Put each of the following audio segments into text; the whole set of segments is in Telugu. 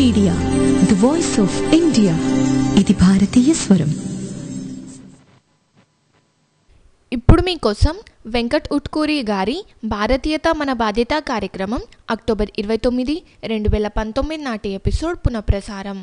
Media the voice of India ఇది భారతీయ స్వరం ఇప్పుడు మీకోసం వెంకట్ ఉట్కూరి గారి భారతీయత మన బాధ్యత కార్యక్రమం అక్టోబర్ ఇరవై తొమ్మిది రెండు వేల పంతొమ్మిది నాటి ఎపిసోడ్ పునఃప్రసారం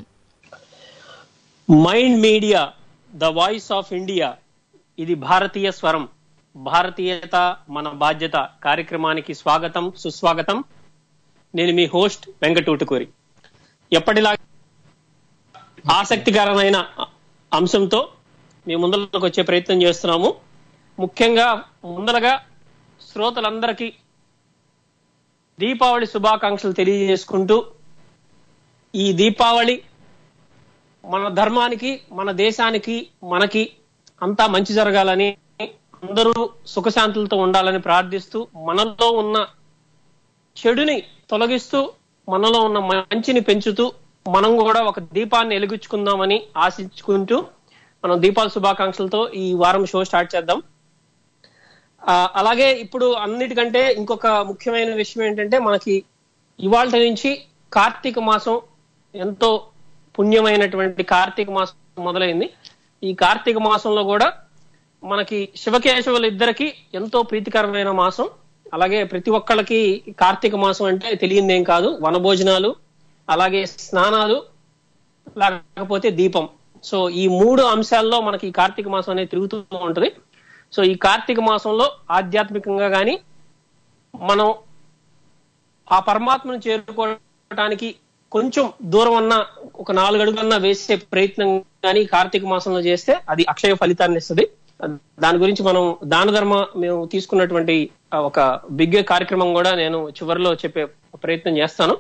mind media the voice of India ఇది భారతీయ స్వరం భారతీయత మన బాధ్యత కార్యక్రమానికి స్వాగతం సుస్వాగతం నేను మీ హోస్ట్ వెంకటూటుకూరి ఎప్పటిలా ఆసక్తికరమైన అంశంతో మీ ముందరకు వచ్చే ప్రయత్నం చేస్తున్నాము ముఖ్యంగా ముందరగా శ్రోతలందరికీ దీపావళి శుభాకాంక్షలు తెలియజేసుకుంటూ ఈ దీపావళి మన ధర్మానికి మన దేశానికి మనకి అంతా మంచి జరగాలని అందరూ సుఖశాంతులతో ఉండాలని ప్రార్థిస్తూ మనలో ఉన్న చెడుని తొలగిస్తూ మనలో ఉన్న మంచిని పెంచుతూ మనం కూడా ఒక దీపాన్ని వెలిగించుకుందామని ఆశించుకుంటూ మనం దీపాల శుభాకాంక్షలతో ఈ వారం షో స్టార్ట్ చేద్దాం ఆ, అలాగే ఇప్పుడు అన్నిటికంటే ఇంకొక ముఖ్యమైన విషయం ఏంటంటే మనకి ఇవాళ నుంచి కార్తీక మాసం ఎంతో పుణ్యమైనటువంటి కార్తీక మాసం మొదలైంది ఈ కార్తీక మాసంలో కూడా మనకి శివకేశవులు ఇద్దరికి ఎంతో ప్రీతికరమైన మాసం అలాగే ప్రతి ఒక్కళ్ళకి కార్తీక మాసం అంటే తెలియందేం కాదు వనభోజనాలు అలాగే స్నానాలు లేకపోతే దీపం సో ఈ మూడు అంశాల్లో మనకి ఈ కార్తీక మాసం అనేది తిరుగుతూ ఉంటది సో ఈ కార్తీక మాసంలో ఆధ్యాత్మికంగా గాని మనం ఆ పరమాత్మను చేరుకోవడానికి కొంచెం దూరం అన్న ఒక నాలుగు అడుగులన్నా వేసే ప్రయత్నం కానీ కార్తీక మాసంలో చేస్తే అది అక్షయ ఫలితాన్ని ఇస్తుంది దాని గురించి మనం దాన ధర్మ మేము తీసుకున్నటువంటి ఆ ఒక బిగ్ కార్యక్రమం కూడా నేను చివరిలో చెప్పే ప్రయత్నం చేస్తాను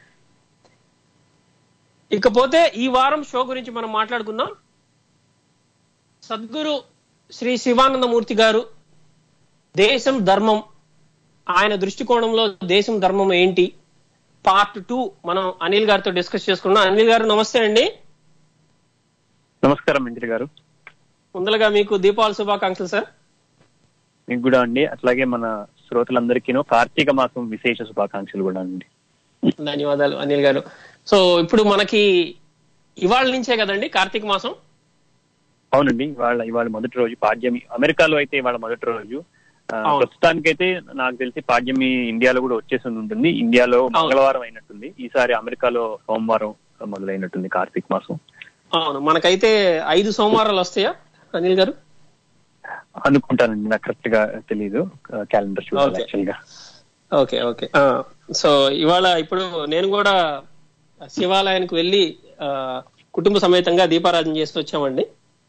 ఇకపోతే ఈ వారం షో గురించి మనం మాట్లాడుకుందాం సద్గురు శ్రీ శివానందమూర్తి గారు దేశం ధర్మం ఆయన దృష్టికోణంలో దేశం ధర్మం ఏంటి పార్ట్ టూ మనం అనిల్ గారితో డిస్కస్ చేసుకున్నాం అనిల్ గారు నమస్తే అండి నమస్కారం మంత్రి గారు ముందరగా మీకు దీపావళి శుభాకాంక్షలు సార్ మీకు కూడా అండి అట్లాగే మన శ్రోతలందరికీను కార్తీక మాసం విశేష శుభాకాంక్షలు కూడా అండి ధన్యవాదాలు అనిల్ గారు సో ఇప్పుడు మనకి ఇవాళ నుంచే కదండి కార్తీక మాసం అవునండి ఇవాళ ఇవాళ మొదటి రోజు పాడ్యమి అమెరికాలో అయితే ఇవాళ మొదటి రోజు ఆ, అవును. ప్రస్తుతానికైతే నాకు తెలిసి పాడ్యమి ఇండియాలో కూడా వచ్చేసి ఉంటుంది ఇండియాలో మంగళవారం అయినట్టుంది ఈసారి అమెరికాలో సోమవారం మొదలైనట్టుంది కార్తీక మాసం అవును మనకైతే ఐదు సోమవారాలు వస్తాయా అనిల్ గారు అనుకుంటానండి నాకు కరెక్ట్ గా తెలియదు క్యాలెండర్ చూడాలి Okay. యాక్చువల్ గా ఓకే ఓకే ఆ, సో ఇవాళ ఇప్పుడు నేను కూడా శివాలయానికి వెళ్ళి ఆ, కుటుంబ సమేతంగా దీపారాధన చేసి వచ్చామండి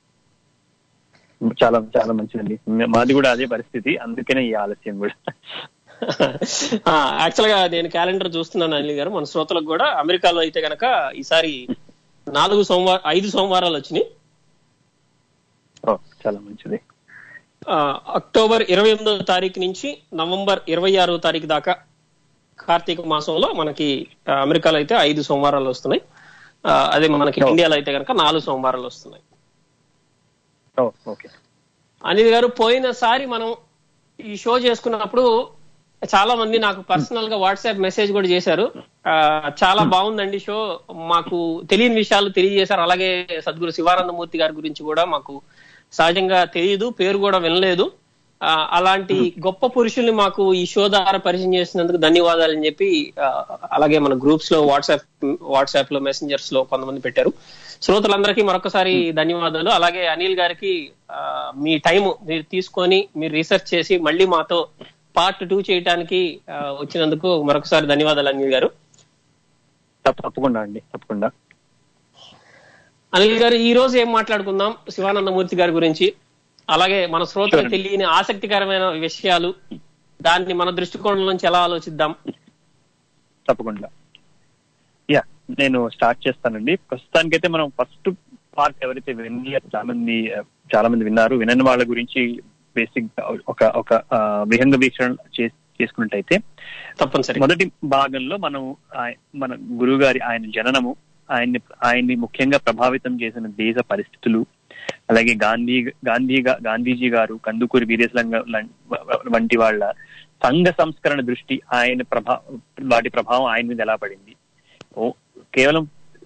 చాలా చాలా మంచిదండి మాది కూడా అదే పరిస్థితి అందుకనే ఈ ఆలస్యం కూడా యాక్చువల్ గా నేను క్యాలెండర్ చూస్తున్నాను అనిల్ గారు మన శ్రోతలకు కూడా అమెరికాలో అయితే గనక ఈసారి నాలుగు సోమవారం ఐదు సోమవారాలు వచ్చినాయి ఓ, చాలా మంచిది ఆ, అక్టోబర్ ఇరవై ఎనిమిదో తారీఖు నుంచి నవంబర్ ఇరవై ఆరో తారీఖు దాకా కార్తీక మాసంలో మనకి ఆ, అమెరికాలో అయితే ఐదు సోమవారాలు వస్తున్నాయి ఆ, అదే మనకి Oh. ఇండియాలో అయితే కనుక నాలుగు సోమవారాలు వస్తున్నాయి ఓ ఓకే అనిల్ గారు పోయినసారి మనం ఈ షో చేసుకున్నప్పుడు చాలా మంది నాకు పర్సనల్ గా వాట్సాప్ మెసేజ్ కూడా చేశారు ఆ, చాలా బాగుందండి షో మాకు తెలియని విషయాలు తెలియజేశారు అలాగే సద్గురు శివానందమూర్తి గారి గురించి కూడా మాకు సహజంగా తెలియదు పేరు కూడా వినలేదు ఆ, అలాంటి గొప్ప పురుషుల్ని మాకు ఈ షో ద్వారా పరిచయం చేసినందుకు ధన్యవాదాలు అని చెప్పి ఆ, అలాగే మన గ్రూప్స్ లో వాట్సాప్ వాట్సాప్ లో మెసెంజర్స్ లో కొంతమంది పెట్టారు శ్రోతలందరికీ మరొకసారి ధన్యవాదాలు అలాగే అనిల్ గారికి ఆ, మీ టైం మీరు తీసుకొని మీరు రీసెర్చ్ చేసి మళ్ళీ మాతో పార్ట్ టూ చేయడానికి ఆ, వచ్చినందుకు మరొకసారి ధన్యవాదాలు అనిల్ గారు తప్ప- తప్పకుండా అండి తప్పకుండా అనిల్ గారు ఈ రోజు ఏం మాట్లాడుకుందాం శివానందమూర్తి గారి గురించి అలాగే మన శ్రోతలకు Sure. తెలియని ఆసక్తికరమైన విషయాలు దాన్ని మన దృష్టికోణం నుంచి ఎలా ఆలోచిద్దాం తప్పకుండా యా నేను స్టార్ట్ చేస్తానండి ప్రస్తుతానికైతే మనం ఫస్ట్ పార్ట్ ఎవరైతే విని చాలా మంది ఆ, చాలా మంది విన్నారు వినని వాళ్ళ గురించి బేసిక్ ఒక ఒక ఆ, విహంగ వీక్షణ చేసి చేసుకున్నట్టయితే తప్పనిసరి మొదటి భాగంలో మనం ఆయ- మన గురువు గారి ఆయన జననము ఆయన్ని ఆయన్ని ముఖ్యంగా ప్రభావితం చేసిన దేశ పరిస్థితులు అలాగే గాంధీ గాంధీ గా- గాంధీజీ గారు కందుకూరి వీరేశలింగ లం- వంటి వాళ్ళ సంఘ సంస్కరణ దృష్టి ఆయన ప్రభా వాటి ప్రభావం ఆయన మీద ఎలా పడింది ఓ కేవలం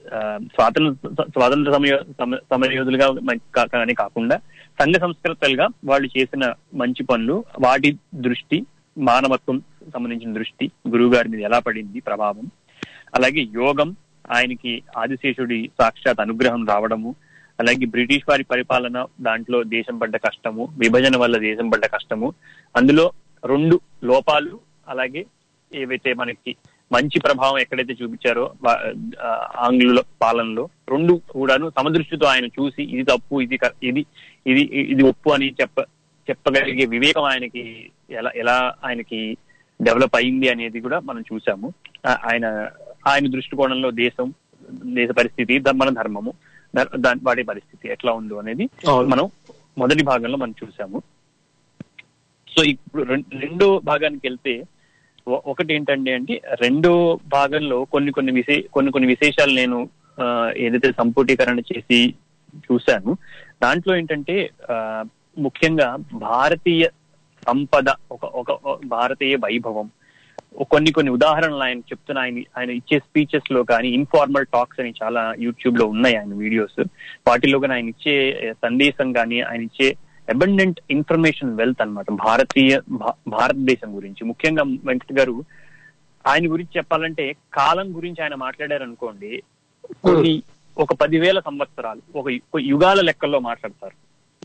ఆ, స్వాతంత్ర స్వాతంత్ర సమయ సమ- సమరయోధులుగా మ- కా- కానీ కాకుండా సంఘ సంస్కృతలుగా వాళ్ళు చేసిన మంచి పనులు వాటి దృష్టి మానవత్వం సంబంధించిన దృష్టి గురువు గారి మీద ఎలా పడింది ప్రభావం అలాగే యోగం ఆయనకి ఆదిశేషుడి సాక్షాత్ అనుగ్రహం రావడము అలాగే బ్రిటిష్ వారి పరిపాలన దాంట్లో దేశం పడ్డ కష్టము విభజన వల్ల దేశం పడ్డ కష్టము అందులో రెండు లోపాలు అలాగే ఏవైతే మనకి మంచి ప్రభావం ఎక్కడైతే చూపించారో వా- ఆ, ఆంగ్లుల పాలనలో రెండు కూడాను సమదృష్టితో ఆయన చూసి ఇది తప్పు ఇది క- ఇది ఇది ఇది ఒప్పు అని చెప్ప చెప్పగలిగే వివేకం ఆయనకి ఎలా ఎలా ఆయనకి డెవలప్ అయింది అనేది కూడా మనం చూసాము ఆ- ఆయన ఆయన దృష్టికోణంలో దేశం దేశ పరిస్థితి ద- మన ధర్మము ద- దాని వాటి పరిస్థితి ఎట్లా ఉందో అనేది అవును. మనం మొదటి భాగంలో మనం చూసాము సో ఇప్పుడు రెం- రెండో భాగానికి వెళ్తే ఒ- ఒకటి ఏంటంటే అంటే రెండో భాగంలో కొన్ని కొన్ని విశే కొన్ని కొన్ని విశేషాలు నేను ఆ, ఏదైతే సంపుటీకరణ చేసి చూశాను దాంట్లో ఏంటంటే ఆ, ముఖ్యంగా భారతీయ సంపద ఒక ఒక ఒక భారతీయ వైభవం ఒక కొన్ని కొన్ని ఉదాహరణలు ఆయన చెప్తున్న ఆయన ఆయన ఇచ్చే స్పీచెస్ లో కానీ ఇన్ఫార్మల్ టాక్స్ అని చాలా యూట్యూబ్ లో ఉన్నాయి ఆయన వీడియోస్ వాటిలో కానీ ఆయన ఇచ్చే సందేశం కానీ ఆయన ఇచ్చే అబండెంట్ ఇన్ఫర్మేషన్ వెల్త్ అన్నమాట భారతీయ భా- భారతదేశం గురించి ముఖ్యంగా వెంకట్ గారు ఆయన గురించి చెప్పాలంటే కాలం గురించి ఆయన మాట్లాడారు అనుకోండి కొన్ని ఒక పదివేల సంవత్సరాలు ఒక యు- ఒక యుగాల లెక్కల్లో మాట్లాడతారు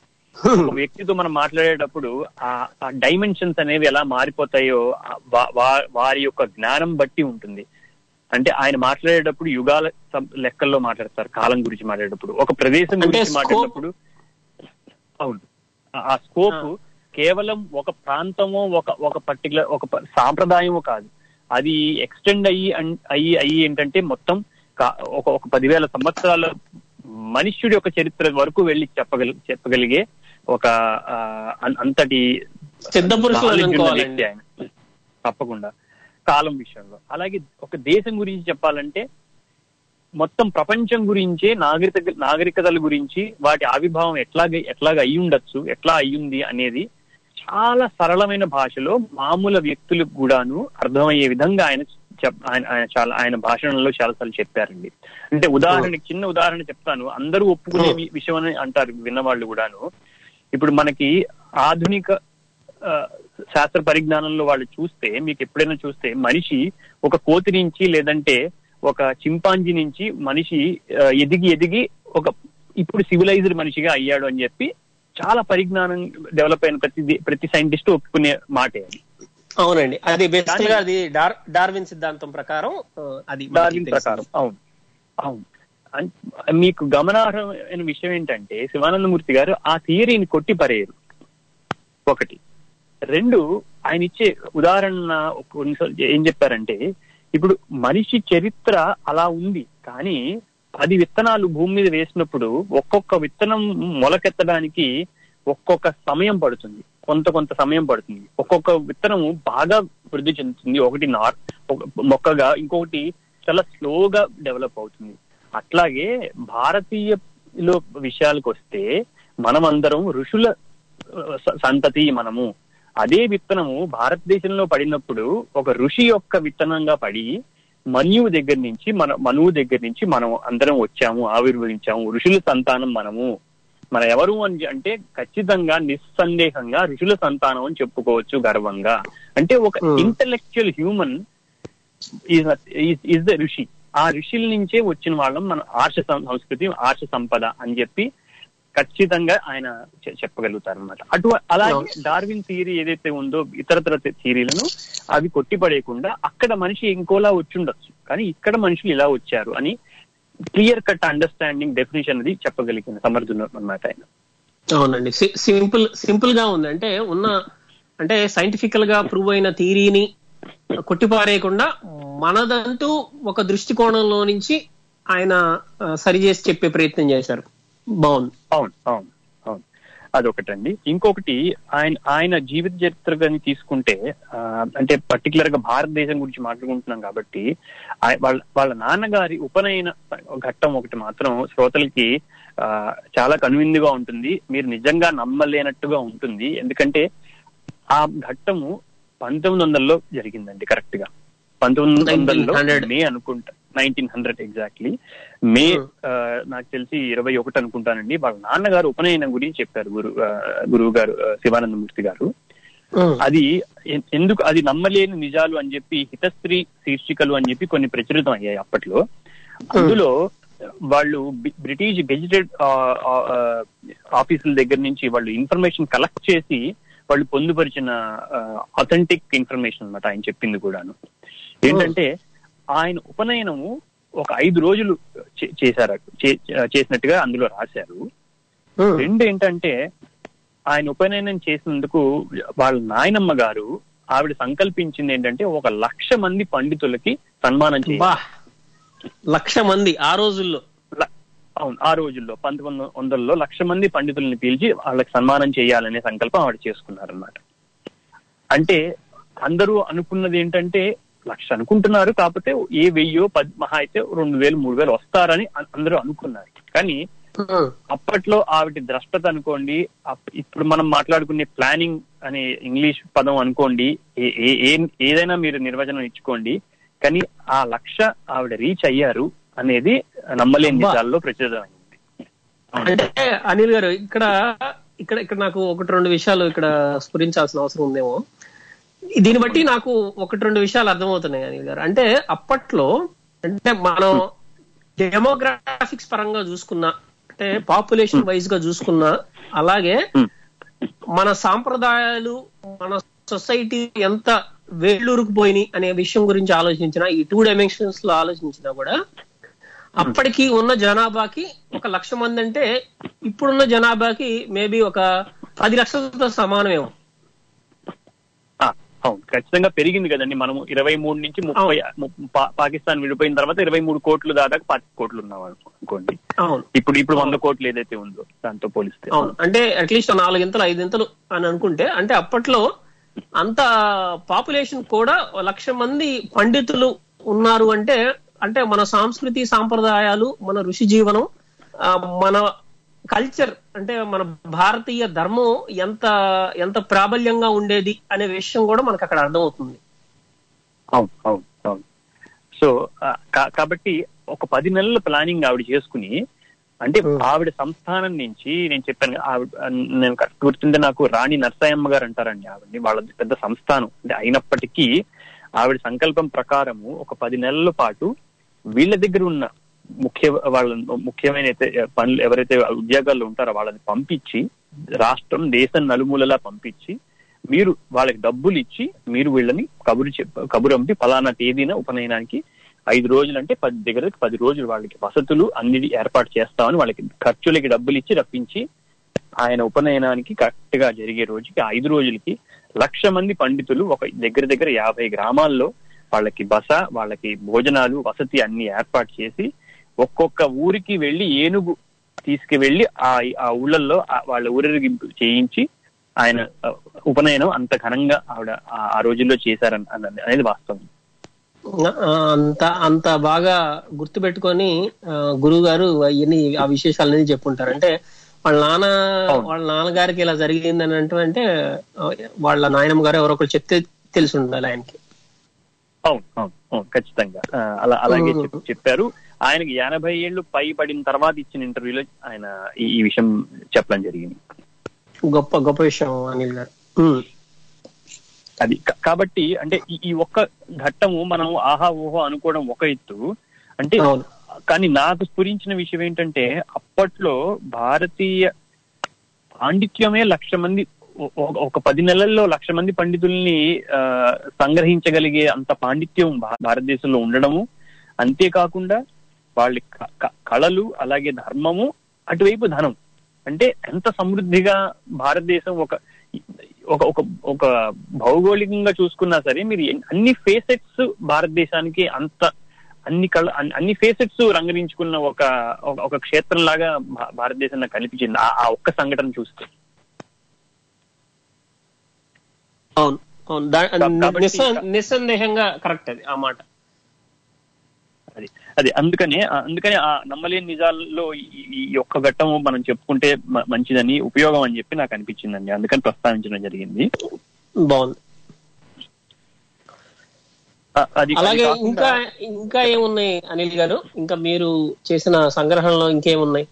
ఒక వ్యక్తితో మనం మాట్లాడేటప్పుడు ఆ డైమెన్షన్స్ అనేవి ఎలా మారిపోతాయో ఆ వా- వా- వారి యొక్క జ్ఞానం బట్టి ఉంటుంది అంటే ఆయన మాట్లాడేటప్పుడు యుగాల సం- లెక్కల్లో మాట్లాడతారు కాలం గురించి మాట్లాడేటప్పుడు ఒక ప్రదేశం అంటే గురించి scope- మాట్లాడేటప్పుడు అవును ఆ- ఆ స్కోప్ కేవలం ఒక ప్రాంతమో ఒక ఒక పర్టికులర్ ఒక ప- సాంప్రదాయమో కాదు అది ఎక్స్టెండ్ అయ్యి అన్- అయ్యి అయ్యి ఏంటంటే మొత్తం కా- ఒక ఒక పదివేల సంవత్సరాల మనుష్యుడి యొక్క చరిత్ర వరకు వెళ్ళి చెప్పగలి చెప్పగలిగే ఒక ఆ, అన్- అంతటి సిద్ధ పురుషులు knowledge ఉన్న అనుకోవాలండి. వ్యక్తి ఆయన తప్పకుండా కాలం విషయంలో అలాగే ఒక దేశం గురించి చెప్పాలంటే మొత్తం ప్రపంచం గురించే నాగరిక నాగరికతల గురించి వాటి ఆవిర్భావం ఎట్లాగ ఎట్లాగ అయి ఉండొచ్చు ఎట్లా అయ్యింది అనేది చాలా సరళమైన భాషలో మామూలు వ్యక్తులకు కూడాను అర్థమయ్యే విధంగా ఆయన చెప్ ఆయన ఆయన చాలా ఆయన భాషణంలో చాలాసార్లు చెప్పారండి అంటే ఉదాహరణకి చిన్న ఉదాహరణ చెప్తాను అందరూ ఒప్పుకునే వి- విషయం అని అంటారు విన్నవాళ్ళు కూడాను ఇప్పుడు మనకి ఆధునిక ఆ, శాస్త్ర పరిజ్ఞానంలో వాళ్ళు చూస్తే మీకు ఎప్పుడైనా చూస్తే మనిషి ఒక కోతి నుంచి లేదంటే ఒక చింపాంజీ నుంచి మనిషి ఆ, ఎదిగి ఎదిగి ఒక ఇప్పుడు సివిలైజ్డ్ మనిషిగా అయ్యాడు అని చెప్పి చాలా పరిజ్ఞానం డెవలప్ అయిన ప్రతి ప్రతి సైంటిస్ట్ ఒప్పుకునే మాటే అది అవునండి అది బేసిక్ కానీ- గా అది డార్ డార్విన్ సిద్ధాంతం ప్రకారం ఆ, అది మనకి డార్విన్ తెలిసింది. ప్రకారం అవును అవును అన్- మీకు గమనార్హమైన విషయం ఏంటంటే శివానందమూర్తి గారు ఆ థియరీని కొట్టి పరేయరు ఒకటి రెండు ఆయన ఇచ్చే ఉదాహరణ కొన్నిసార్లు ఏం చెప్పారంటే ఇప్పుడు మనిషి చరిత్ర అలా ఉంది కానీ పది విత్తనాలు భూమి మీద వేసినప్పుడు ఒక్కొక్క విత్తనం మొలకెత్తడానికి ఒక్కొక్క సమయం పడుతుంది కొంత కొంత సమయం పడుతుంది ఒక్కొక్క విత్తనము బాగా వృద్ధి చెందుతుంది ఒకటి నార్ ఒక మొక్కగా ఇంకొకటి చాలా స్లోగా డెవలప్ అవుతుంది అట్లాగే భారతీయలో విషయాలకు వస్తే మనమందరం ఋషుల ఆ, స- సంతతి మనము అదే విత్తనము భారతదేశంలో పడినప్పుడు ఒక ఋషి యొక్క విత్తనంగా పడి మన్యువు దగ్గర నుంచి మన మనువు దగ్గర నుంచి మనం అందరం వచ్చాము ఆవిర్భవించాము ఋషుల సంతానం మనము మన ఎవరు అని అంటే ఖచ్చితంగా నిస్సందేహంగా ఋషుల సంతానం అని చెప్పుకోవచ్చు గర్వంగా అంటే ఒక Hmm. Intellectual human is the rishi ఆ ఋషుల నుంచే వచ్చిన వాళ్ళం మన ఆర్ష సం- సంస్కృతి ఆర్ష సంపద అని చెప్పి ఖచ్చితంగా ఆయన చె- చెప్పగలుగుతారు అనమాట అటు అలాగే డార్విన్ థియరీ ఏదైతే ఉందో ఇతరతర థియరీలను అవి కొట్టిపడేయకుండా అక్కడ మనిషి ఇంకోలా వచ్చుండొచ్చు కానీ ఇక్కడ మనుషులు ఇలా వచ్చారు అని క్లియర్ కట్ అండర్స్టాండింగ్ డెఫినేషన్ అది చెప్పగలిగిన సమర్థులు అన్నమాట ఆయన అవునండి సి- సింపుల్ సింపుల్ గా ఉంది అంటే ఉన్న అంటే సైంటిఫికల్ గా ప్రూవ్ అయిన థీరీని కొట్టిపారేయకుండా మనదంటూ ఒక దృష్టికోణంలో నుంచి ఆయన ఆ, సరిచేసి చెప్పే ప్రయత్నం చేశారు బాగుంది అవును అవును అవును అదొకటండి ఇంకొకటి ఆయన ఆయన జీవిత చరిత్ర కానీ తీసుకుంటే ఆ, అంటే పర్టికులర్ గా భారతదేశం గురించి మాట్లాడుకుంటున్నాం కాబట్టి ఆయ- వాళ్ళ వాళ్ళ నాన్నగారి ఉపనయన ఘట్టం ఒకటి మాత్రం శ్రోతలకి ఆ, చాలా కనువిందుగా ఉంటుంది మీరు నిజంగా నమ్మలేనట్టుగా ఉంటుంది ఎందుకంటే ఆ ఘట్టము పంతొమ్మిది వందల్లో జరిగిందండి కరెక్ట్ గా పంతొమ్మిది వందల్లో 1900. మే అనుకుంటా నైన్టీన్ హండ్రెడ్ ఎగ్జాక్ట్లీ మే ఆ, నాకు తెలిసి ఇరవై ఒకటి అనుకుంటానండి వాళ్ళ నాన్నగారు ఉపనయనం గురించి చెప్పారు గురు ఆ, గురువు గారు ఆ, శివానందమూర్తి గారు అది ఎ- ఎందుకు అది నమ్మలేని నిజాలు అని చెప్పి హితశ్రీ శీర్షికలు అని చెప్పి కొన్ని ప్రచురితం అయ్యాయి అప్పట్లో అందులో వాళ్ళు బి- బ్రిటిష్ గెజిటెడ్ ఆఫీసుల దగ్గర నుంచి వాళ్ళు ఇన్ఫర్మేషన్ కలెక్ట్ చేసి వాళ్ళు పొందుపరిచిన అథెంటిక్ ఇన్ఫర్మేషన్ అన్నమాట ఆయన చెప్పింది కూడాను ఏంటంటే ఆయన ఉపనయనము ఒక ఐదు రోజులు చే- చేశారు చే- చేసినట్టుగా అందులో రాశారు రెండు ఏంటంటే ఆయన ఉపనయనం చేసినందుకు వాళ్ళ నాయనమ్మ గారు ఆవిడ సంకల్పించింది ఏంటంటే ఒక లక్ష మంది పండితులకి సన్మానం బా చేయాలి లక్ష మంది ఆ రోజుల్లో ల- అవును ఆ రోజుల్లో పంతొమ్మిది వందలలో లక్ష మంది పండితుల్ని పిలిచి వాళ్ళకి సన్మానం చేయాలనే సంకల్పం ఆవిడ చేసుకున్నారన్నమాట అంటే అందరూ అనుకున్నది ఏంటంటే లక్ష అనుకుంటున్నారు కాకపోతే ఏ వెయ్యో పది మహా అయితే రెండు వేలు మూడు వేలు వస్తారని అ- అందరూ అనుకున్నారు కానీ అప్పట్లో ఆవిడ ద్రష్టత అనుకోండి అప్- ఇప్పుడు మనం మాట్లాడుకునే ప్లానింగ్ అనే ఇంగ్లీష్ పదం అనుకోండి ఏ- ఏ- ఏ- ఏదైనా మీరు నిర్వచనం ఇచ్చుకోండి కానీ ఆ లక్ష ఆవిడ రీచ్ అయ్యారు అనేది నమ్మలేని అబ్బా. నిజాల్లో ప్రచురితమైంది అంటే అనిల్ గారు ఇక్కడ ఇక్కడ ఇక్కడ నాకు ఒకటి రెండు విషయాలు ఇక్కడ స్ఫురించాల్సిన అవసరం ఉందేమో దీన్ని బట్టి నాకు ఒకటి రెండు విషయాలు అర్థమవుతున్నాయి అనిల్ గారు అంటే అప్పట్లో అంటే మనం డెమోగ్రాఫిక్స్ పరంగా చూసుకున్నా అంటే పాపులేషన్ వైజ్ గా చూసుకున్నా అలాగే Hmm. మన సాంప్రదాయాలు మన సొసైటీ ఎంత వేళ్ళూరుకు పోయినాయి అనే విషయం గురించి ఆలోచించిన ఈ టూ డైమెన్షన్స్ లో ఆలోచించినా కూడా అప్పటికి ఉన్న జనాభాకి ఒక లక్ష మంది అంటే ఇప్పుడున్న జనాభాకి మేబీ ఒక పది లక్షలతో సమానమేమో ఆ, అవును ఖచ్చితంగా పెరిగింది కదండి మనము ఇరవై మూడు నుంచి ముప్పై ము- పా- పాకిస్తాన్ విడిపోయిన తర్వాత ఇరవై మూడు కోట్లు దాదాపు పాతి కోట్లు ఉన్నాం అనుకో- అనుకోండి అవును ఇప్పుడు ఇప్పుడు వంద కోట్లు ఏదైతే ఉందో దాంతో పోలిస్తే అవును అంటే అట్లీస్ట్ నాలుగింతలు ఐదింతలు అని అనుకుంటే అంటే అప్పట్లో అంత పాపులేషన్ కూడా ఓ లక్ష మంది పండితులు ఉన్నారు అంటే అంటే మన సంస్కృతి సాంప్రదాయాలు మన ఋషి జీవనం ఆ, మన కల్చర్ అంటే మన భారతీయ ధర్మం ఎంత ఎంత ప్రాబల్యంగా ఉండేది అనే విషయం కూడా మనకు అక్కడ అర్థమవుతుంది అవును అవును అవును సో ఆ, కా- కాబట్టి ఒక పది నెలల ప్లానింగ్ ఆవిడ చేసుకుని అంటే Hmm. ఆవిడ సంస్థానం నుంచి నేను చెప్పాను కదా, ఆవిడ నేను కరెక్ట్ గుర్తుంటే నాకు రాణి నరసాయమ్మ గారు అంటారండి ఆవిడని వాళ్ళ పెద్ద సంస్థానం అంటే అయినప్పటికీ ఆవిడ సంకల్పం ప్రకారము ఒక పది నెలల పాటు వీళ్ళ దగ్గర ఉన్న ముఖ్య వాళ్ళ ముఖ్యమైన అయితే పనులు ఎవరైతే ఉద్యోగాల్లో ఉంటారో వాళ్ళని పంపించి రాష్ట్రం దేశం నలుమూలలా పంపించి మీరు వాళ్ళకి డబ్బులు ఇచ్చి మీరు వీళ్ళని కబురు చెప్ప కబురు పంపి ఫలానా తేదీన ఉపనయనానికి ఐదు రోజులు అంటే పది దగ్గర పది రోజులు వాళ్ళకి వసతులు అన్ని ఏర్పాటు చేస్తామని వాళ్ళకి ఖర్చులకి డబ్బులు ఇచ్చి రప్పించి ఆయన ఉపనయనానికి కరెక్ట్ గా జరిగే రోజుకి ఐదు రోజులకి లక్ష మంది పండితులు ఒక దగ్గర దగ్గర యాభై గ్రామాల్లో వాళ్ళకి బస వాళ్ళకి భోజనాలు వసతి అన్ని ఏర్పాటు చేసి ఒక్కొక్క ఊరికి వెళ్లి ఏనుగు తీసుకువెళ్లి ఆ ఆ ఊళ్ళల్లో ఆ వాళ్ళ ఊరేగింపు చేయించి ఆయన ఆ, ఉపనయనం అంత ఘనంగా ఆవిడ ఆ- ఆ రోజుల్లో చేశారని అన్నది- అనేది వాస్తవం ఆ, అంత అంత బాగా గుర్తు పెట్టుకొని గురువు గారు అవన్నీ ఆ విశేషాలన్నీ చెప్పుంటారు అంటే వాళ్ళ నాన్న అవును. వాళ్ళ నాన్నగారికి ఇలా జరిగింది అని అంటే ఆ, వాళ్ళ నాయనమ్మ గారు ఎవరొకరు చెప్తే తెలిసి ఉండాలి ఆయనకి అవును అవును అవును ఖచ్చితంగా ఆ, అలా అలాగే ఉమ్. చెప్- చెప్పారు ఆయనకి ఎనభై ఏళ్ళు పై పడిన తర్వాత ఇచ్చిన ఇంటర్వ్యూలో ఆయన ఈ- ఈ విషయం చెప్పడం జరిగింది గొప్ప గొప్ప విషయం అనిల్ గారు ఉమ్, అది కా- కాబట్టి అంటే ఈ- ఈ ఒక్క ఘట్టము మనం ఆహా ఊహో అనుకోవడం ఒక ఎత్తు అంటే అవును కానీ నాకు స్ఫురించిన విషయం ఏంటంటే అప్పట్లో భారతీయ పాండిత్యమే లక్ష మంది ఒ- ఒ- ఒక పది నెలల్లో లక్ష మంది పండితుల్ని ఆ, సంగ్రహించగలిగే అంత పాండిత్యం భా- భారతదేశంలో ఉండడము అంతేకాకుండా వాళ్ళ క- క- కళలు అలాగే ధర్మము అటువైపు ధనం అంటే ఎంత సమృద్ధిగా భారతదేశం ఒక ఒక ఒక ఒక భౌగోళికంగా చూసుకున్నా సరే మీరు ఎన్- అన్ని ఫేసెట్స్ భారతదేశానికి అంత అన్ని కళ అన్ని- అన్ని ఫేసెట్స్ రంగరించుకున్న ఒక ఒక- ఒక క్షేత్రం లాగా భా- భారతదేశం నాకు కనిపించింది ఆ- ఆ ఒక్క సంఘటన చూస్తే అవును అవును దా- కా- కాబట్టి- నిస్స- నిస్సందేహంగా కరెక్ట్ అది ఆ మాట అది అది అందుకనే ఆ- అందుకనే ఆ నమ్మలేని నిజాల్లో ఈ- ఈ ఒక్క ఘట్టం మనం చెప్పుకుంటే మ- మంచిదని ఉపయోగం అని చెప్పి నాకు అనిపించిందండి అందుకని ప్రస్తావించడం జరిగింది బాగుంది అ- అది అలాగే అది కాకుండా- ఇంకా ఇంకా ఏమున్నాయి అనిల్ గారు ఇంకా మీరు చేసిన సంగ్రహణలో ఇంకేమున్నాయి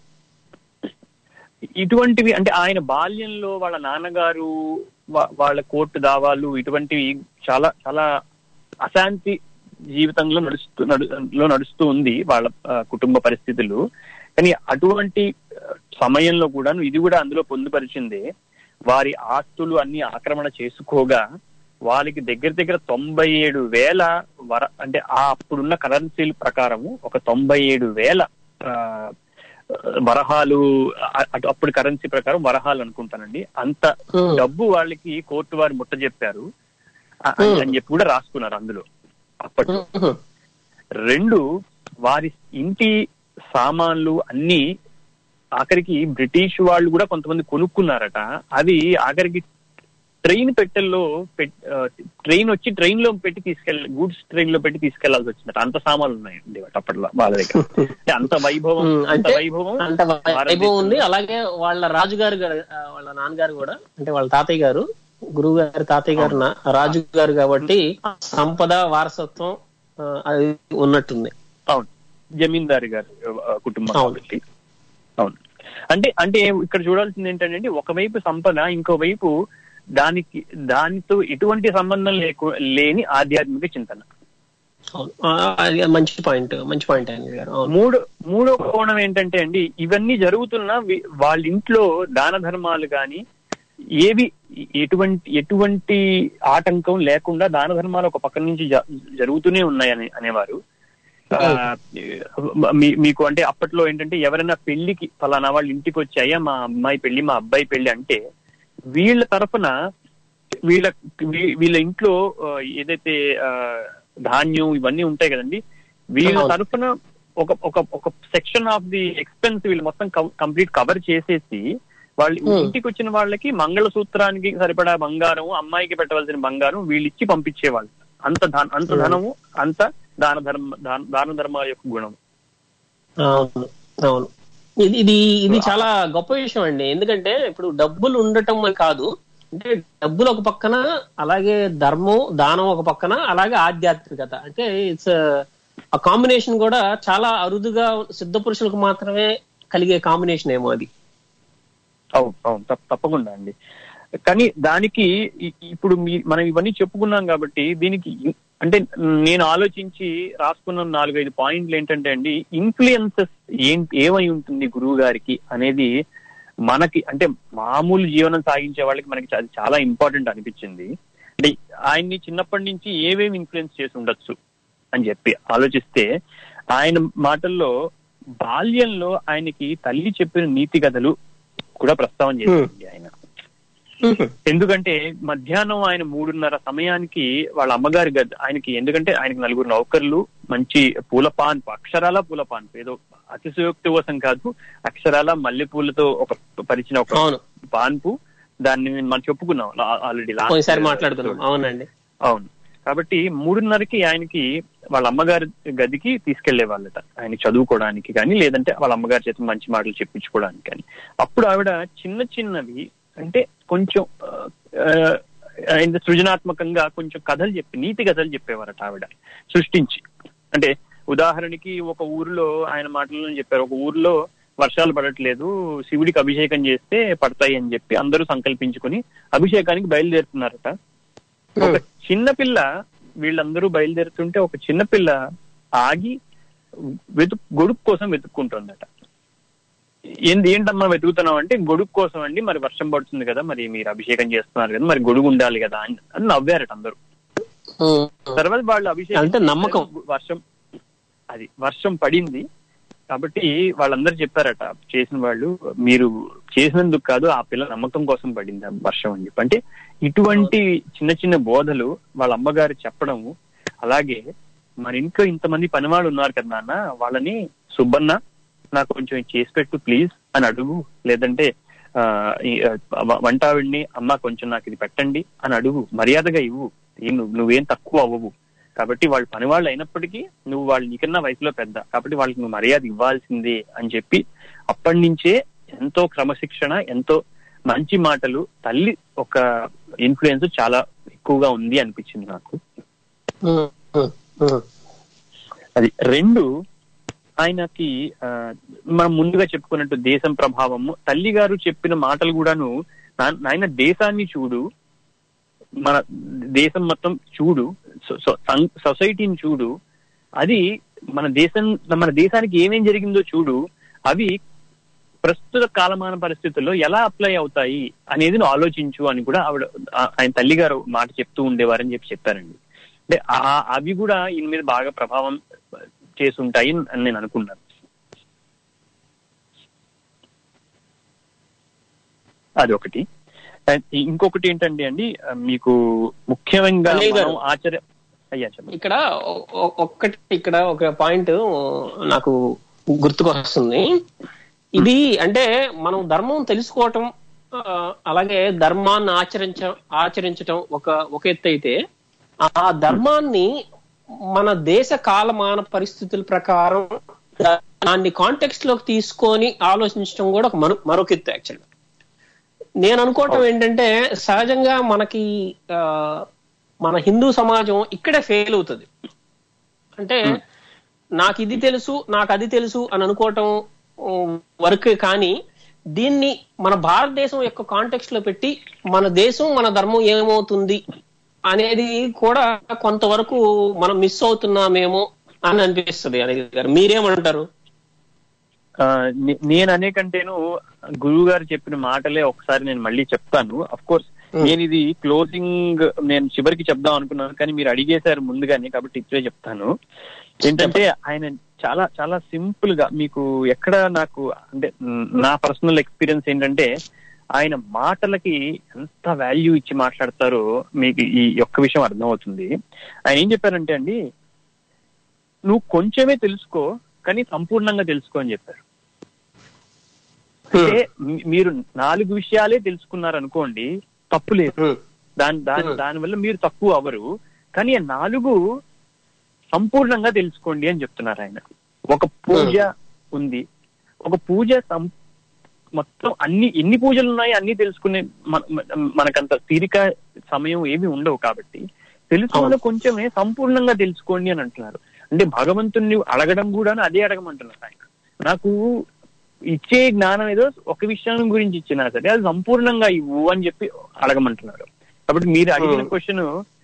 ఇటువంటివి అంటే ఆయన బాల్యంలో వాళ్ళ నాన్నగారు వా- వాళ్ళ కోర్టు దావాలు ఇటువంటివి చాలా చాలా అశాంతి జీవితంలో నడుస్తూ నడు లో నడుస్తూ ఉంది వాళ్ళ ఆ, కుటుంబ పరిస్థితులు కానీ అటువంటి ఆ, సమయంలో కూడా ఇది కూడా అందులో పొందుపరిచిందే వారి ఆస్తులు అన్ని ఆక్రమణ చేసుకోగా వాళ్ళకి దగ్గర దగ్గర తొంభై ఏడు వేల వర అంటే ఆ అప్పుడున్న కరెన్సీల ప్రకారము ఒక తొంభై ఏడు వేల ఆ, వరహాలు అ- అటు అప్పుడు కరెన్సీ ప్రకారం వరహాలు అనుకుంటానండి అంత Hmm. డబ్బు వాళ్ళకి కోర్టు వారు ముట్ట చెప్పారు అని అని చెప్పి కూడా రాసుకున్నారు అందులో అప్పట్లో ఉహు. రెండు వారి ఇంటి సామాన్లు అన్ని ఆఖరికి బ్రిటిష్ వాళ్ళు కూడా కొంతమంది కొనుక్కున్నారట అవి ఆఖరికి ట్రైన్ పెట్టెల్లో ట్రైన్ వచ్చి ట్రైన్ లో పెట్టి తీసుకెళ్ళి గూడ్స్ ట్రైన్ లో పెట్టి తీసుకెళ్లాల్సి వచ్చిందట అంత సామాన్లు ఉన్నాయండి వాటి అప్పట్లో వాళ్ళ దగ్గర అంటే అంత వైభవం ఉమ్, అంత అంటే వైభవం అంత వైభవం ఉంది భారతదేశంలో- అలాగే వాళ్ళ రాజుగారు గారు ఆ, వాళ్ళ నాన్నగారు కూడా అంటే వాళ్ళ తాతయ్య గారు గురువు గారి తాతయ్య గారు నా- రాజు గారు కాబట్టి సంపద వారసత్వం ఆ, అది ఉన్నట్టుంది అవును జమీందారు గారి ఆ, కుటుంబం అవును. కాబట్టి అవును అంటే అంటే ఇక్కడ చూడాల్సింది ఏంటంటే ఒకవైపు సంపద ఇంకోవైపు దానికి దానితో ఎటువంటి సంబంధం లేకు లేని ఆధ్యాత్మిక చింతన అవును ఆ, అది మంచి పాయింట్ మంచి పాయింట్ అనిల్ గారు అవును మూడు మూడో కోణం ఏంటంటే అండి ఇవన్నీ జరుగుతున్న వి- వాళ్ళ ఇంట్లో దాన ధర్మాలు గాని ఏవి ఎటువంటి ఎటువంటి ఆటంకం లేకుండా దాన ధర్మాలు ఒక పక్క నుంచి జ- జరుగుతూనే ఉన్నాయని అనేవారు ఆ, మీ- మీకు అంటే అప్పట్లో ఏంటంటే ఎవరైనా పెళ్లికి ఫలానా వాళ్ళ ఇంటికి వచ్చి అయ్యా మా అమ్మాయి పెళ్లి మా అబ్బాయి పెళ్లి అంటే వీళ్ళ తరఫున వీళ్ళ వీ- వీళ్ళ ఇంట్లో ఆ, ఏదైతే ఆ, ధాన్యం ఇవన్నీ ఉంటాయి కదండి వీళ్ళ అవును. తరఫున ఒక ఒక ఒక సెక్షన్ ఆఫ్ ది ఎక్స్పెన్స్ వీళ్ళు మొత్తం కంప్లీట్ కవర్ చేసేసి వాళ్ళు Hmm. ఇంటికి వచ్చిన వాళ్ళకి మంగళసూత్రానికి సరిపడా బంగారం అమ్మాయికి పెట్టవలసిన బంగారం వీళ్ళు ఇచ్చి పంపించేవాళ్ళు అంత ధన అంత Hmm. ధనము అంత దాన ధర్మ దాన- దాన ధర్మాల యొక్క గుణం అవును అవును ఇది ఇది ఇది చాలా గొప్ప విషయం అండి ఎందుకంటే ఇప్పుడు డబ్బులు ఉండటం అని కాదు అంటే డబ్బులు ఒక పక్కన అలాగే ధర్మం దానం ఒక పక్కన అలాగే ఆధ్యాత్మికత అంటే ఇట్స్ ఆ కాంబినేషన్ కూడా చాలా అరుదుగా సిద్ధ పురుషులకు మాత్రమే కలిగే కాంబినేషన్ ఏమో అది అవును అవును తప్ప- తప్పకుండా అండి కానీ దానికి ఇ- ఇప్పుడు మీ- మనం ఇవన్నీ చెప్పుకున్నాం కాబట్టి దీనికి ఇ- అంటే నేను ఆలోచించి రాసుకున్న నాలుగైదు పాయింట్లు ఏంటంటే అండి ఇన్ఫ్లుయెన్సెస్ ఏంటి ఏమై ఉంటుంది గురువు గారికి అనేది మనకి అంటే మామూలు జీవనం సాగించే వాళ్ళకి మనకి చా- చాలా ఇంపార్టెంట్ అనిపించింది అంటే ఆయన్ని చిన్నప్పటి నుంచి ఏమేమి ఇన్ఫ్లుయెన్స్ చేసి ఉండొచ్చు అని చెప్పి ఆలోచిస్తే ఆయన మాటల్లో బాల్యంలో ఆయనకి తల్లి చెప్పిన నీతి కథలు కూడా ప్రస్తావన చేసింది ఆయన ఎందుకంటే మధ్యాహ్నం ఆయన మూడున్నర సమయానికి వాళ్ళ అమ్మగారి గది ఆయనకి ఎందుకంటే ఆయనకి నలుగురు నౌకర్లు మంచి పూల పాన్పు అక్షరాల పూల పాన్పు ఏదో అతిశయోక్తి కోసం కాదు అక్షరాల మల్లెపూలతో ఒక పరిచిన ఒక అవును పాన్పు దాన్ని మనం చెప్పుకున్నాం ఆల్రెడీ ఒకసారి మాట్లాడుకున్నాం అవునండి అవును కాబట్టి మూడున్నరకి ఆయనకి వాళ్ళ అమ్మగారి గదికి తీసుకెళ్లే వాళ్ళట ఆయన చదువుకోవడానికి కానీ లేదంటే వాళ్ళ అమ్మగారి చేత మంచి మాటలు చెప్పించుకోవడానికి కానీ అప్పుడు ఆవిడ చిన్న చిన్నవి అంటే కొంచెం ఆ, ఆ, ఆయన సృజనాత్మకంగా కొంచెం కథలు చెప్పి నీతి కథలు చెప్పేవారట ఆవిడ సృష్టించి అంటే ఉదాహరణకి ఒక ఊరిలో ఆయన మాటల్లో చెప్పారు ఒక ఊర్లో వర్షాలు పడట్లేదు శివుడికి అభిషేకం చేస్తే పడతాయి అని చెప్పి అందరూ సంకల్పించుకుని అభిషేకానికి బయలుదేరుతున్నారట ఒక చిన్న పిల్ల వీళ్ళందరూ బయలుదేరుతుంటే ఒక చిన్న పిల్ల ఆగి వెతు గొడుగు కోసం వెతుక్కుంటుందట ఏంది ఏంటమ్మా వెతుకుతున్నాం అంటే గొడుగు కోసం అండి మరి వర్షం పడుతుంది కదా మరి మీరు అభిషేకం చేస్తున్నారు కదా మరి గొడుగు ఉండాలి కదా అని అని నవ్వారట అందరూ తర్వాత వాళ్ళు అభిషేకం అంటే నమ్మకం. వర్షం అది వర్షం పడింది కాబట్టి వాళ్ళందరూ చెప్పారట చేసిన వాళ్ళు మీరు చేసినందుకు కాదు ఆ పిల్ల నమ్మకం కోసం పడింది ఆ వర్షం అని చెప్పి అంటే ఇటువంటి చిన్న చిన్న బోధలు వాళ్ళ అమ్మగారు చెప్పడము అలాగే మన ఇంట్లో ఇంతమంది పనివాళ్ళు ఉన్నారు కదా నాన్న వాళ్ళని సుబ్బన్న నాకు కొంచెం చేసి పెట్టు ప్లీజ్ అని అడుగు లేదంటే ఆ, ఈ, ఆ, వ- వంటావిడిని అమ్మ కొంచెం నాకు ఇది పెట్టండి అని అడుగు మర్యాదగా ఇవ్వు ఏం నువ్వు నువ్వేం తక్కువ అవ్వవు కాబట్టి వాళ్ళు పని వాళ్ళు అయినప్పటికీ నువ్వు వాళ్ళు నీకన్నా వయసులో పెద్ద కాబట్టి వాళ్ళకి నువ్వు మర్యాద ఇవ్వాల్సిందే అని చెప్పి అప్పటి నుంచే ఎంతో క్రమశిక్షణ ఎంతో మంచి మాటలు తల్లి ఒక ఇన్ఫ్లుయెన్స్ చాలా ఎక్కువగా ఉంది అనిపించింది నాకు ఉమ్, ఉమ్, అది రెండు ఆయనకి ఆ, మనం ముందుగా చెప్పుకున్నట్టు దేశం ప్రభావము తల్లి గారు చెప్పిన మాటలు కూడాను నా- నాయన దేశాన్ని చూడు మన దేశం మొత్తం చూడు సో- సో- సం- సొసైటీని చూడు అది మన దేశం మన దేశానికి ఏమేం జరిగిందో చూడు అవి ప్రస్తుత కాలమాన పరిస్థితుల్లో ఎలా అప్లై అవుతాయి అనేది నువ్వు ఆలోచించు అని కూడా ఆవిడ ఆ- ఆయన తల్లి గారు మాట చెప్తూ ఉండేవారని చెప్పి చెప్పారండి అంటే ఆ- అవి కూడా ఈయన మీద బాగా ప్రభావం చేసుంటాయి అని నేను అనుకున్నాను అది ఒకటి అండ్ ఇంకొకటి ఏంటండి అండి ఆ, మీకు ముఖ్యంగా అనిల్ గారు. మనం ఆచర్య అయ్యా చెప్పండి ఇక్కడ ఒ- ఒ- ఒక్కటి ఇక్కడ ఒక పాయింట్ నాకు గుర్తుకొస్తుంది ఇది అంటే మనం ధర్మం తెలుసుకోవటం ఆ, అలాగే ధర్మాన్ని ఆచరించ ఆచరించటం ఒక ఒక ఎత్తు అయితే ఆ ధర్మాన్ని మన దేశ కాలమాన పరిస్థితుల ప్రకారం దాన్ని కాంటెక్స్ట్ లోకి తీసుకొని ఆలోచించడం కూడా ఒక మరో మరొక ఎత్తు యాక్చువల్గా నేను అనుకోవటం ఏంటంటే సహజంగా మనకి ఆ, మన హిందూ సమాజం ఇక్కడే ఫెయిల్ అవుతుంది అంటే నాకు ఇది తెలుసు నాకు అది తెలుసు అని అనుకోవటం వరకే కానీ దీన్ని మన భారతదేశం యొక్క కాంటెక్స్ట్ లో పెట్టి మన దేశం మన ధర్మం ఏమవుతుంది అనేది కూడా కొంతవరకు మనం మిస్ అవుతున్నామేమో అని అనిపిస్తుంది అనిల్ గారు మీరేమంటారు ఆ, నే- నేను అనేకంటేను గురువు గారు చెప్పిన మాటలే ఒకసారి నేను మళ్ళీ చెప్తాను అఫ్ కోర్స్ నేను ఇది క్లోజింగ్ నేను చివరికి చెప్దాం అనుకున్నాను కానీ మీరు అడిగేశారు ముందుగానే కాబట్టి ఇప్పుడే చెప్తాను ఏంటంటే ఆయన చాలా చాలా సింపుల్ గా మీకు ఎక్కడ నాకు అంటే మ్, నా పర్సనల్ ఎక్స్పీరియన్స్ ఏంటంటే ఆయన మాటలకి ఎంత వాల్యూ ఇచ్చి మాట్లాడతారో మీకు ఈ యొక్క విషయం అర్థమవుతుంది ఆయన ఏం చెప్పారంటే అండి నువ్వు కొంచెమే తెలుసుకో కానీ సంపూర్ణంగా తెలుసుకో అని చెప్పారు అంటే మీ- మీరు నాలుగు విషయాలే తెలుసుకున్నారు అనుకోండి తప్పు లేదు హ్మ్. దాని దాని Hmm. దాని వల్ల మీరు తక్కువ అవరు కానీ ఆ నాలుగు సంపూర్ణంగా తెలుసుకోండి అని చెప్తున్నారు ఆయన ఒక పూజ ఉంది ఒక పూజ సం- మొత్తం అన్ని ఎన్ని పూజలు ఉన్నాయి అన్ని తెలుసుకునే మన- మన- మనకంత తీరిక సమయం ఏమి ఉండవు కాబట్టి తెలుసుకున్న కొంచెమే సంపూర్ణంగా తెలుసుకోండి అని అంటున్నారు అంటే భగవంతుణ్ణి అడగడం కూడా అదే అడగమంటున్నారు ఆయన నాకు ఇచ్చే జ్ఞానం ఏదో ఒక విషయం గురించి ఇచ్చినా సరే అది సంపూర్ణంగా ఇవ్వు అని చెప్పి అడగమంటున్నారు కాబట్టి మీరు అడిగిన Hmm. క్వశ్చన్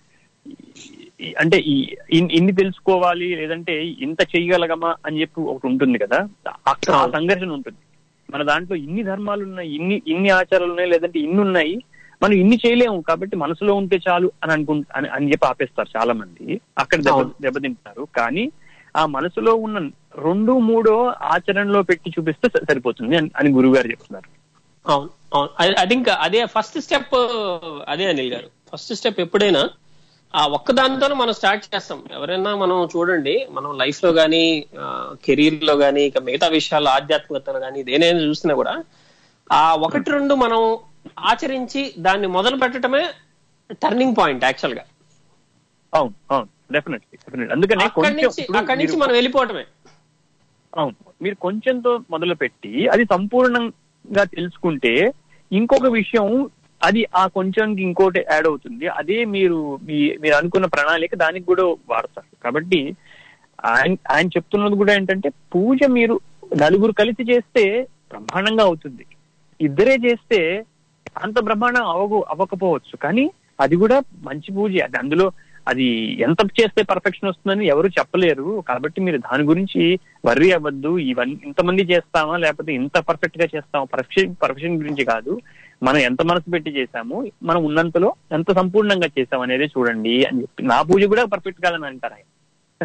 అంటే ఈ ఇన్- ఇన్ని తెలుసుకోవాలి లేదంటే ఇంత చెయ్యగలగమా అని చెప్పి ఒకటి ఉంటుంది కదా అక్కడ ఆ సంఘర్షణ ఉంటుంది మన దాంట్లో ఇన్ని ధర్మాలు ఉన్నాయి ఇన్ని ఇన్ని ఆచారాలు ఉన్నాయి లేదంటే ఇన్ని ఉన్నాయి మనం ఇన్ని చేయలేము కాబట్టి మనసులో ఉంటే చాలు అని అనుకు అని అని చెప్పి ఆపేస్తారు చాలా మంది అక్కడ దెబ్బ అవును. దెబ్బతింటారు కానీ ఆ మనసులో ఉన్న రెండు మూడో ఆచరణలో పెట్టి చూపిస్తే స- సరిపోతుంది అని- అని గురువు గారు చెప్తున్నారు అవును అవును ఐ థింక్ అదే ఫస్ట్ స్టెప్ అదే అనిల్ గారు ఫస్ట్ స్టెప్ ఎప్పుడైనా ఆ ఒక్కదానితోనే మనం స్టార్ట్ చేస్తాం ఎవరైనా మనం చూడండి మనం లైఫ్ లో కానీ కెరీర్ లో కానీ ఇక మిగతా విషయాల్లో ఆధ్యాత్మికతను కానీ దేనైనా చూసినా కూడా ఆ ఒకటి రెండు మనం ఆచరించి దాన్ని మొదలు పెట్టడమే టర్నింగ్ పాయింట్ యాక్చువల్ గా అవును అవును డెఫినెట్లీ డెఫినెట్ అందుకనే అక్కడి కొంచెం నుంచి ఇప్పుడు అక్కడి నుంచి మీరు- మనం వెళ్ళిపోవటమే అవును మీరు కొంచెంతో మొదలు పెట్టి అది సంపూర్ణంగా తెలుసుకుంటే ఇంకొక విషయం అది ఆ కొంచెంకి ఇంకోటి యాడ్ అవుతుంది అదే మీరు మీ మీరు అనుకున్న ప్రణాళిక దానికి కూడా వాడతారు కాబట్టి ఆయన ఆయన చెప్తున్నది కూడా ఏంటంటే పూజ మీరు నలుగురు కలిసి చేస్తే బ్రహ్మాండంగా అవుతుంది ఇద్దరే చేస్తే అంత బ్రహ్మాండం అవ్వకు అవ్వకపోవచ్చు కానీ అది కూడా మంచి పూజ అది అందులో అది ఎంత చేస్తే పర్ఫెక్షన్ వస్తుందని ఎవరు చెప్పలేరు కాబట్టి మీరు దాని గురించి వర్రీ అవ్వద్దు ఇవన్నీ ఇంతమంది చేస్తామా లేకపోతే ఇంత పర్ఫెక్ట్ గా చేస్తామా పర్ఫెక్షన్ పర్ఫెక్షన్ గురించి కాదు మనం ఎంత మనసు పెట్టి చేశాము మనం ఉన్నంతలో ఎంత సంపూర్ణంగా చేసాం అనేది చూడండి అని చెప్పి నా పూజ కూడా పర్ఫెక్ట్ కాదని అంటారు ఆయన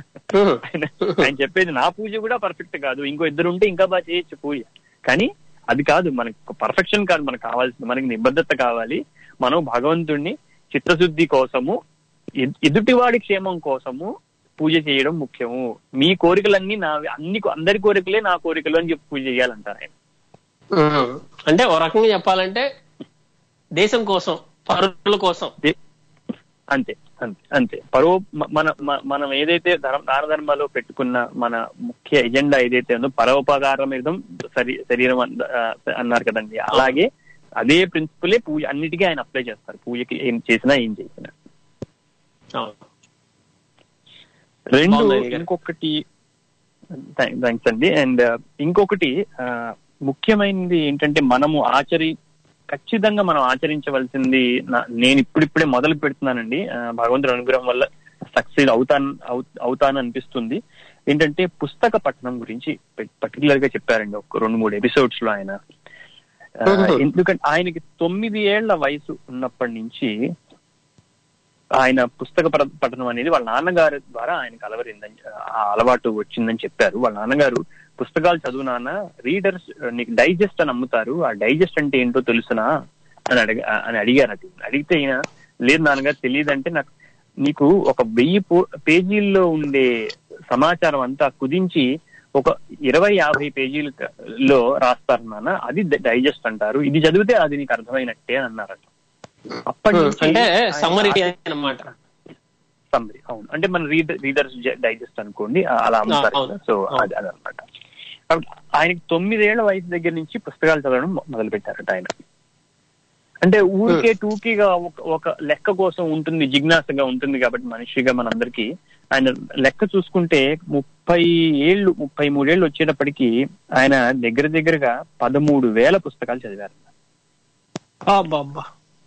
ఆయన ఆయన చెప్పేది నా పూజ కూడా పర్ఫెక్ట్ కాదు ఇంకో ఇద్దరు ఉంటే ఇంకా బాగా చేయొచ్చు పూజ కానీ అది కాదు మనకు పర్ఫెక్షన్ కాదు మనకు కావాల్సింది మనకి నిబద్ధత కావాలి మనం భగవంతుణ్ణి చిత్తశుద్ధి కోసము ఎ- ఎదుటివాడి క్షేమం కోసము పూజ చేయడం ముఖ్యము మీ కోరికలన్నీ నా అన్ని అందరి కోరికలే నా కోరికలు అని చెప్పి పూజ చేయాలంటారు ఆయన ఉమ్. అంటే ఓ రకంగా చెప్పాలంటే దేశం కోసం పరుల కోసం దే- అంతే అంతే అంతే పరో మ- మన మ- మనం ఏదైతే ధర్మ దాన ధర్మాలో పెట్టుకున్న మన ముఖ్య ఎజెండా ఏదైతే ఉందో పరోపకారం ఇదం శరీ శరీరం అన్న- ఆ, అన్నారు కదండి అలాగే అదే ప్రిన్సిపలే పూజ అన్నిటికీ ఆయన అప్లై చేస్తారు పూజకి ఏం చేసినా ఏం చేసినా అవును రెండు బాగుంది అనిల్ గారు. ఇంకొకటి థ్యాంక్స్ అండి అండ్ ఇంకొకటి ఆ, ముఖ్యమైనది ఏంటంటే మనము ఆచరి ఖచ్చితంగా మనం ఆచరించవలసింది నా- నేను ఇప్పుడిప్పుడే మొదలు పెడుతున్నానండి ఆ, భగవంతుడి అనుగ్రహం వల్ల సక్సెస్ అవుతాను అవు- అవుతాను అనిపిస్తుంది ఏంటంటే పుస్తక పఠనం గురించి పర్టికులర్ గా చెప్పారండి ఒక రెండు మూడు ఎపిసోడ్స్ లో ఆయన ఆ, Mhm. ఎందుకంటే ఆయనకి తొమ్మిది ఏళ్ల వయసు ఉన్నప్పటి నుంచి ఆయన పుస్తక పఠ- పఠనం అనేది వాళ్ళ నాన్నగారి ద్వారా ఆయనకు అలవరిందని ఆ అలవాటు వచ్చిందని చెప్పారు వాళ్ళ నాన్నగారు పుస్తకాలు చదువు నాన్న రీడర్స్ నీకు డైజెస్ట్ అని అమ్ముతారు ఆ డైజెస్ట్ అంటే ఏంటో తెలుసునా అని అడిగ అని అడిగారు అది అడిగితే ఈయన లేదు నాన్నగారు తెలియదంటే నాకు నీకు ఒక వెయ్యి పో- పేజీల్లో ఉండే సమాచారం అంతా కుదించి ఒక ఇరవై యాభై పేజీలలో రాస్తారు నాన్న అది డైజెస్ట్ అంటారు ఇది చదివితే అది నీకు అర్థమైనట్టే అని అన్నారట అప్పటి నుంచి అంటే ఆయన సమ్మరీ ఆసక్తి- అన్నమాట సమ్మరీ అవును అంటే మన రీడర్ రీడర్స్ డైజెస్ట్ అనుకోండి ఆ- అలా అమ్ముతారు అవును. సో అవును. అది అదనమాట కాబట్టి ఆయనకి తొమ్మిదేళ్ల వయసు దగ్గర నుంచి పుస్తకాలు చదవడం మొదలు పెట్టారట ఆయన అంటే ఊరికే టూకీగా ఒక ఒక లెక్క కోసం ఉంటుంది జిజ్ఞాసగా ఉంటుంది కాబట్టి మనిషిగా మనందరికీ ఆయన లెక్క చూసుకుంటే ముప్పై ఏళ్ళు ముప్పై మూడేళ్ళు వచ్చేటప్పటికి ఆయన దగ్గర దగ్గరగా పదమూడు వేల పుస్తకాలు చదివారు అబ్బా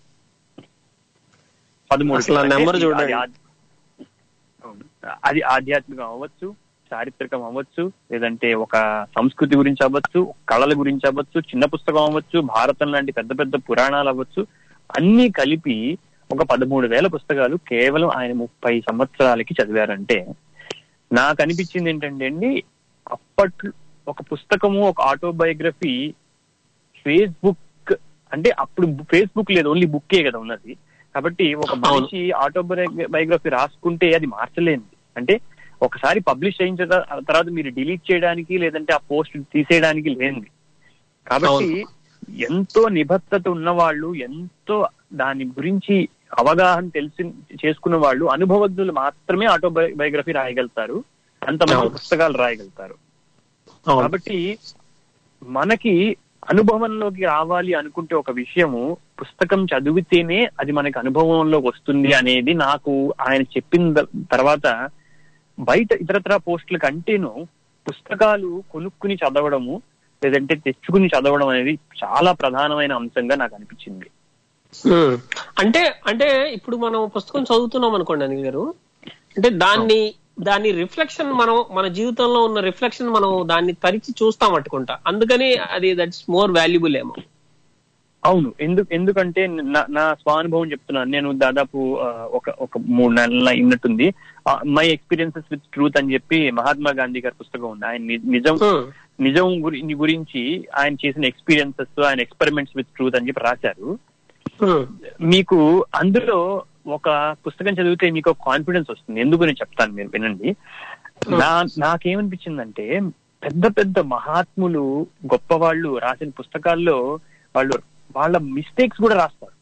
పదమూడు అసలు ఆ అంటే నెంబర్ అది చూడండి. ఆద్- అవును. అది ఆధ్యాత్మికం అవ్వచ్చు చారిత్రకం అవ్వచ్చు లేదంటే ఒక సంస్కృతి గురించి అవ్వచ్చు కళల గురించి అవ్వచ్చు చిన్న పుస్తకం అవ్వచ్చు భారతం లాంటి పెద్ద పెద్ద పురాణాలు అవ్వచ్చు అన్ని కలిపి ఒక పదమూడు వేల పుస్తకాలు కేవలం ఆయన ముప్పై సంవత్సరాలకి చదివారంటే నాకు అనిపించింది ఏంటంటే అండి అప్పట్లో ఒక పుస్తకము ఒక ఆటోబయోగ్రఫీ ఫేస్బుక్ అంటే అప్పుడు ఫేస్బుక్ లేదు ఓన్లీ బుక్కే కదా ఉన్నది కాబట్టి ఒక అవును. మనిషి ఆటోబయోగ్రఫీ రాసుకుంటే అది మార్చలేనిది అంటే ఒకసారి పబ్లిష్ అయిన తర్వా- తర్వాత మీరు డిలీట్ చేయడానికి లేదంటే ఆ పోస్ట్ తీసేయడానికి లేనిది కాబట్టి ఎంతో నిబద్ధత ఉన్న వాళ్ళు ఎంతో దాని గురించి అవగాహన తెలిసి చేసుకున్న వాళ్ళు అనుభవజ్ఞులు మాత్రమే ఆటోబయోగ్రఫీ రాయగలుగుతారు అంతమంది అవును. పుస్తకాలు రాయగలుగుతారు అవును కాబట్టి మనకి అనుభవంలోకి రావాలి అనుకుంటే ఒక విషయము పుస్తకం చదివితేనే అది మనకి అనుభవంలోకి వస్తుంది అనేది నాకు ఆయన చెప్పిన ద- తర్వాత బయట ఇతరత్ర పోస్టుల కంటేను పుస్తకాలు కొనుక్కుని చదవడము లేదంటే తెచ్చుకుని చదవడం అనేది చాలా ప్రధానమైన అంశంగా నాకు అనిపించింది ఉమ్. అంటే అంటే ఇప్పుడు మనం పుస్తకం చదువుతున్నాం అనుకోండి అనిల్ గారు అంటే దాన్ని దాని రిఫ్లెక్షన్ మనం మన జీవితంలో ఉన్న రిఫ్లెక్షన్ మనం దాన్ని తరిచి చూస్తాం అట్టుకుంటా అందుకని అది దట్స్ మోర్ వాల్యుబుల్ ఏమో అవును ఎందుకు ఎందుకంటే నా నా స్వానుభవం చెప్తున్నాను నేను దాదాపు ఆ, ఒక ఒక మూడు నెలల అయినట్టుంది మై ఎక్స్పీరియన్సెస్ విత్ ట్రూత్ అని చెప్పి మహాత్మా గాంధీ గారి పుస్తకం ఉంది ఆయన ని- నిజం ఉమ్. నిజం గురి- గురించి ఆయన చేసిన ఎక్స్పీరియన్సెస్ ఆయన ఎక్స్పెరిమెంట్స్ విత్ ట్రూత్ అని చెప్పి రాశారు ఉమ్. మీకు అందులో ఒక పుస్తకం చదివితే మీకు ఒక కాన్ఫిడెన్స్ వస్తుంది ఎందుకు నేను చెప్తాను మీరు వినండి నా నాకేమనిపించిందంటే పెద్ద పెద్ద మహాత్ములు గొప్ప వాళ్ళు రాసిన పుస్తకాల్లో వాళ్ళు వాళ్ళ మిస్టేక్స్ కూడా రాస్తారు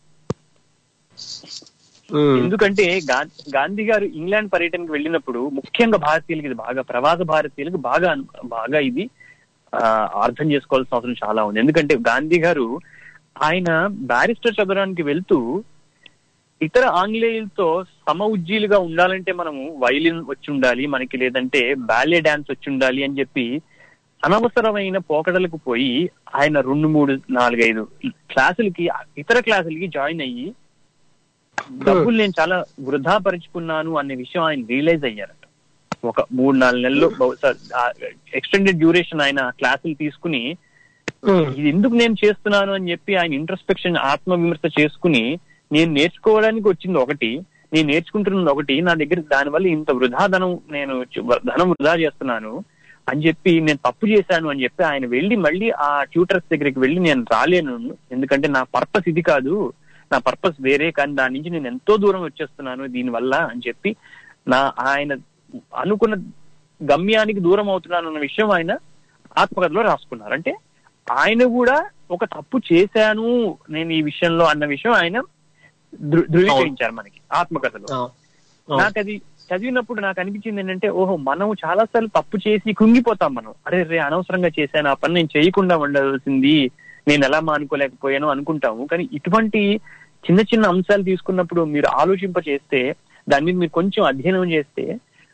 ఉమ్. ఎందుకంటే గా- గాంధీ గారు ఇంగ్లాండ్ పర్యటనకు వెళ్ళినప్పుడు ముఖ్యంగా భారతీయులకి ఇది బాగా ప్రవాస భారతీయులకు బాగా అను- బాగా ఇది ఆ, అర్థం చేసుకోవాల్సిన అవసరం చాలా ఉంది ఎందుకంటే గాంధీ గారు ఆయన బ్యారిస్టర్ చదవడానికి వెళ్తూ ఇతర ఆంగ్లేయులతో సమ ఉజ్జీలుగా ఉండాలంటే మనము వైలిన్ వచ్చి ఉండాలి మనకి లేదంటే బ్యాలే డాన్స్ వచ్చి ఉండాలి అని చెప్పి అనవసరమైన పోకడలకు పోయి ఆయన రెండు మూడు నాలుగైదు క్లాసులకి ఇతర క్లాసులకి జాయిన్ అయ్యి డబ్బులు నేను చాలా వృధా పరుచుకున్నాను అనే విషయం ఆయన రియలైజ్ అయ్యారట ఒక మూడు నాలుగు నెలలు బహుశా ఎక్స్టెండెడ్ డ్యూరేషన్ ఆయన క్లాసులు తీసుకుని ఉమ్. ఇది ఎందుకు నేను చేస్తున్నాను అని చెప్పి ఆయన ఇంట్రస్పెక్షన్ ఆత్మ విమర్శ చేసుకుని నేను నేర్చుకోవడానికి వచ్చింది ఒకటి నేను నేర్చుకుంటున్నది ఒకటి నా దగ్గర దానివల్ల ఇంత వృధా ధనం నేను చు- ధనం వృధా చేస్తున్నాను అని చెప్పి నేను తప్పు చేశాను అని చెప్పి ఆయన వెళ్ళి మళ్ళీ ఆ ట్యూటర్స్ దగ్గరికి వెళ్ళి నేను రాలేను ఎందుకంటే నా పర్పస్ ఇది కాదు నా పర్పస్ వేరే కానీ దాని నుంచి నేను ఎంతో దూరం వచ్చేస్తున్నాను దీనివల్ల అని చెప్పి నా ఆయన అనుకున్న గమ్యానికి దూరం అవుతున్నాను అన్న విషయం ఆయన ఆత్మకథలో రాసుకున్నారు అంటే ఆయన కూడా ఒక తప్పు చేశాను నేను ఈ విషయంలో అన్న విషయం ఆయన ధృ- ధృవీకరించారు మనకి ఆత్మకథలో అవును. అవును. నాకు అది చదివినప్పుడు నాకు అనిపించింది ఏంటంటే ఓహో మనం చాలా సార్లు తప్పు చేసి కుంగిపోతాం మనం అరే రే అనవసరంగా చేశాను ఆ పని నేను చేయకుండా ఉండాల్సింది నేను ఎలా మానుకోలేకపోయాను అనుకుంటాము కానీ ఇటువంటి చిన్న చిన్న అంశాలు తీసుకున్నప్పుడు మీరు ఆలోచింప చేస్తే దాని మీద మీరు కొంచెం అధ్యయనం చేస్తే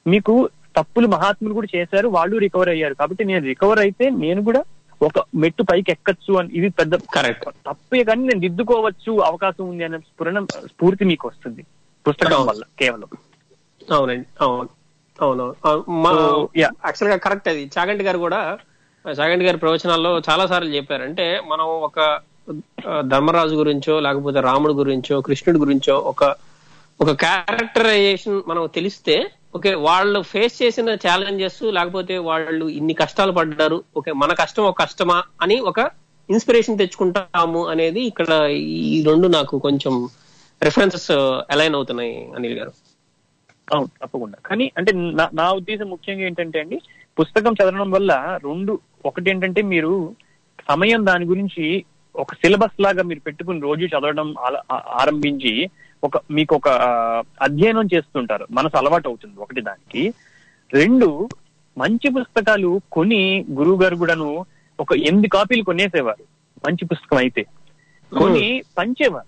మీకు తప్పులు మహాత్ములు కూడా చేశారు వాళ్ళు రికవర్ అయ్యారు కాబట్టి నేను రికవర్ అయితే నేను కూడా ఒక మెట్టు పైకి ఎక్కచ్చు అని ఇది పెద్ద కరెక్ట్ తప్పే కానీ నేను దిద్దుకోవచ్చు అవకాశం ఉంది అనే స్ఫురణ స్ఫూర్తి మీకు వస్తుంది పుస్తకం అవును. వల్ల కేవలం అవునండి అవును అవును So, yeah. యాక్చువల్ గా కరెక్ట్ అది చాగంటి గారు కూడా చాగంటి గారి ప్రవచనాల్లో చాలా సార్లు చెప్పారు అంటే మనం ఒక ఆ, ధర్మరాజు గురించో లేకపోతే రాముడు గురించో కృష్ణుడి గురించో ఒక ఒక క్యారెక్టరైజేషన్ మనం తెలిస్తే ఓకే వాళ్ళు ఫేస్ చేసిన ఛాలెంజెస్ లేకపోతే వాళ్ళు ఇన్ని కష్టాలు పడ్డారు ఓకే మన కష్టం ఒక కష్టమా అని ఒక ఇన్స్పిరేషన్ తెచ్చుకుంటాము అనేది ఇక్కడ ఈ రెండు నాకు కొంచెం రెఫరెన్సెస్ అలైన్ అవుతున్నాయి అనిల్ గారు అవును తప్పకుండా కానీ అంటే నా నా ఉద్దేశం ముఖ్యంగా ఏంటంటే అండి పుస్తకం చదవడం వల్ల రెండు ఒకటి ఏంటంటే మీరు సమయం దాని గురించి ఒక సిలబస్ లాగా మీరు పెట్టుకుని రోజు చదవడం ఆల- ఆ- ఆరంభించి ఒక మీకు ఒక ఆ, అధ్యయనం చేస్తుంటారు మనసు అలవాటు అవుతుంది ఒకటి దానికి రెండు మంచి పుస్తకాలు కొని గురువు గారు కూడాను ఒక ఎనిమిది కాపీలు కొనేసేవారు మంచి పుస్తకం అయితే కొని పంచేవారు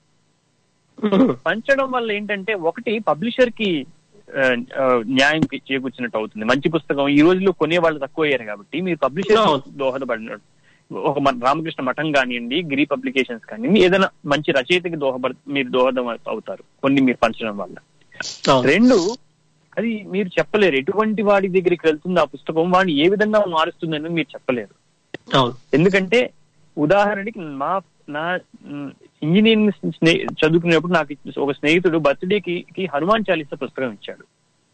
పంచడం వల్ల ఏంటంటే ఒకటి పబ్లిషర్ కి ఆ, ఆ, న్యాయం చేకూర్చినట్టు అవుతుంది మంచి పుస్తకం ఈ రోజుల్లో కొనే వాళ్ళు తక్కువ అయ్యారు కాబట్టి మీరు పబ్లిషర్ అవును. దోహదపడినట్టు ఒక మన రామకృష్ణ మఠం కానివ్వండి గిరి పబ్లికేషన్స్ కానివ్వండి ఏదైనా మంచి రచయితకి దోహపడ మీరు దోహదం అవుతారు కొన్ని మీరు పంచడం వల్ల అవును. రెండు అది మీరు చెప్పలేరు ఎటువంటి వాడి దగ్గరికి వెళ్తుంది ఆ పుస్తకం వాడిని ఏ విధంగా మారుస్తుందని మీరు చెప్పలేరు అవును ఎందుకంటే ఉదాహరణకి మా నా మ్, ఇంజనీరింగ్ స్నే చదువుకునేప్పుడు నాకు ఒక స్నేహితుడు బర్త్డేకి కి హనుమాన్ చాలీసా పుస్తకం ఇచ్చాడు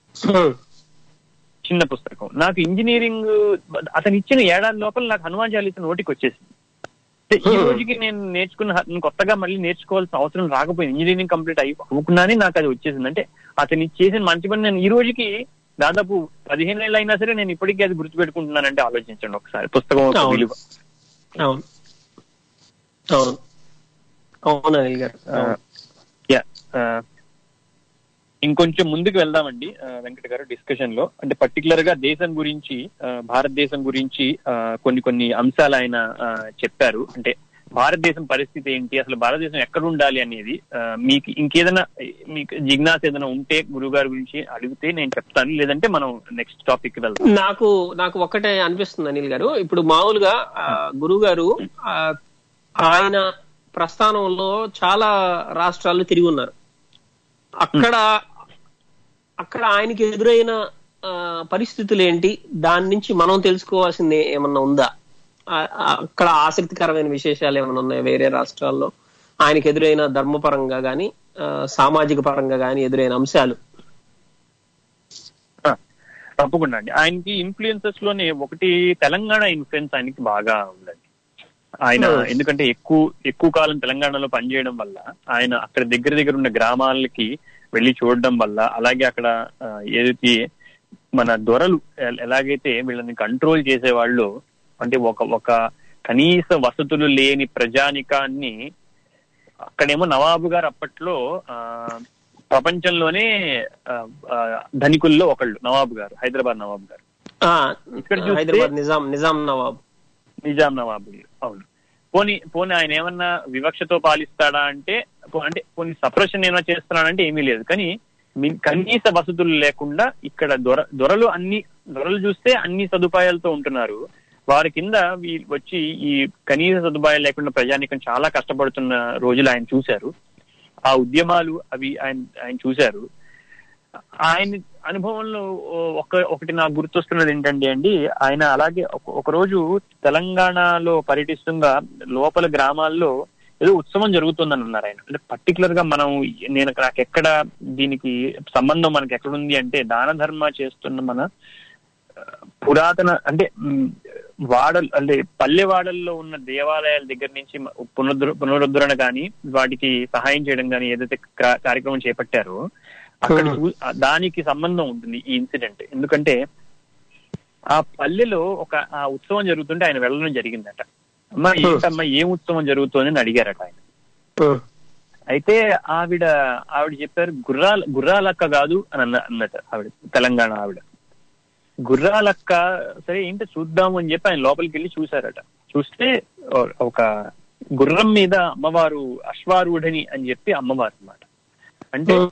చిన్న పుస్తకం నాకు ఇంజనీరింగ్ అతను ఇచ్చిన ఏడాది లోపల నాకు హనుమాన్ చాలీసా నోటికి వచ్చేసింది అంటే ఈ Hmm. రోజుకి నేను నేర్చుకున్న హ- నేను కొత్తగా మళ్ళీ నేర్చుకోవాల్సిన అవసరం రాకపోయింది ఇంజనీరింగ్ కంప్లీట్ అయ్యి అవ్వకుండానే నాకు అది వచ్చేసింది అంటే అతను చేసిన మంచి పని నేను ఈ రోజుకి దాదాపు పదిహేను ఏళ్ళు అయినా సరే నేను ఇప్పటికీ అది గుర్తుపెట్టుకుంటున్నానంటే ఆలోచించండి ఒకసారి పుస్తకం యొక్క అవును. విలువ అవును అవును అవును అనిల్ గారు అవును. యా ఇంకొంచెం ముందుకు వెళ్దామండి ఆ, వెంకట గారు డిస్కషన్ లో అంటే పర్టికులర్ గా దేశం గురించి ఆ, భారతదేశం గురించి ఆ, కొన్ని కొన్ని అంశాలు ఆయన ఆ, చెప్పారు అంటే భారతదేశం పరిస్థితి ఏంటి అసలు భారతదేశం ఎక్కడ ఉండాలి అనేది ఆ, మీకు ఇంకేదైనా మీకు జిజ్ఞాస ఏదైనా ఉంటే గురువు గారి గురించి అడిగితే నేను చెప్తాను లేదంటే మనం నెక్స్ట్ టాపిక్ కి వెళ్దాం నాకు నాకు ఒక్కటే అనిపిస్తుంది అనిల్ గారు ఇప్పుడు మామూలుగా గురువు గారు ఆయన ప్రస్థానంలో చాలా రాష్ట్రాలు తిరిగి ఉన్నారు అక్కడ అక్కడ ఆయనకి ఎదురైన ఆ, పరిస్థితులు ఏంటి దాని నుంచి మనం తెలుసుకోవాల్సింది ఏమన్నా ఉందా ఆ, ఆ, అక్కడ ఆసక్తికరమైన విశేషాలు ఏమైనా ఉన్నాయా వేరే రాష్ట్రాల్లో ఆయనకి ఎదురైన ధర్మపరంగా గాని ఆ, సామాజిక పరంగా గాని ఎదురైన అంశాలు ఆ, తప్పకుండా అండి ఆయనకి ఇన్ఫ్లుయెన్సెస్ లోనే ఒకటి తెలంగాణ ఇన్ఫ్లుయెన్స్ ఆయనకి బాగా ఉందండి ఆయన Hmm. ఎందుకంటే ఎక్కువ ఎక్కువ కాలం తెలంగాణలో పనిచేయడం వల్ల ఆయన అక్కడ దగ్గర దగ్గర ఉన్న గ్రామాలకి వెళ్ళి చూడడం వల్ల అలాగే అక్కడ ఆ, ఏదైతే మన దొరలు ఎ- ఎలాగైతే వీళ్ళని కంట్రోల్ చేసేవాళ్ళు అంటే ఒక ఒక కనీస వసతులు లేని ప్రజానికాన్ని అక్కడేమో నవాబు గారు అప్పట్లో ఆ ప్రపంచంలోనే ఆ, ఆ, ధనికుల్లో ఒకళ్ళు నవాబు గారు హైదరాబాద్ నవాబు గారు ఆ, ఇక్కడ చూస్తే- హైదరాబాద్ నిజాం నిజాం నవాబ్ నిజాం నవాబు అవును పోనీ పోనీ ఆయన ఏమన్నా వివక్షతో పాలిస్తాడా అంటే పో- అంటే పోనీ సప్రెషన్ ఏమైనా చేస్తున్నాడంటే ఏమీ లేదు కానీ మీ- కనీస వసతులు లేకుండా ఇక్కడ దొర దొరలు అన్ని దొరలు చూస్తే అన్ని సదుపాయాలతో ఉంటున్నారు వారి కింద వీ- వచ్చి ఈ కనీస సదుపాయాలు లేకుండా ప్రజానికం చాలా కష్టపడుతున్న రోజులు ఆయన చూశారు ఆ ఉద్యమాలు అవి ఆయన ఆయన చూశారు ఆయన అనుభవంలో ఒక ఒకటి నాకు గుర్తొస్తున్నది ఏంటంటే అండి ఆయన అలాగే ఒక- ఒక రోజు తెలంగాణలో పర్యటిస్తుండగా లోపల గ్రామాల్లో ఏదో ఉత్సవం జరుగుతుందని అన్నారు ఆయన అంటే పర్టికులర్ గా మనం నేను నాకు ఎక్కడ దీనికి సంబంధం మనకి ఎక్కడుంది అంటే దాన ధర్మ చేస్తున్న మన ఆ, పురాతన అంటే మ్, వాడలు అంటే పల్లెవాడల్లో ఉన్న దేవాలయాల దగ్గర నుంచి మ- పునరుద్ధర పునరుద్ధరణ కానీ వాటికి సహాయం చేయడం కానీ ఏదైతే కా- కార్యక్రమం చేపట్టారో అక్కడ చూ- ఆ దానికి సంబంధం ఉంటుంది ఈ ఇన్సిడెంట్ ఎందుకంటే ఆ పల్లెలో ఒక ఆ ఉత్సవం జరుగుతుంటే ఆయన వెళ్ళడం జరిగిందట అమ్మా ఏంటమ్మా ఏం ఉత్సవం జరుగుతోంది అని అడిగారట ఆయన అయితే ఆవిడ ఆవిడ చెప్పారు గుర్రాల గుర్రాలక్క కాదు అని అన్న అన్నట ఆవిడ తెలంగాణ ఆవిడ గుర్రాలక్క సరే ఏంటో చూద్దాము అని చెప్పి ఆయన లోపలికి వెళ్ళి చూశారట చూస్తే ఓ- ఒక గుర్రం మీద అమ్మవారు అశ్వారూఢని అని చెప్పి అమ్మవారు అన్నమాట అంటే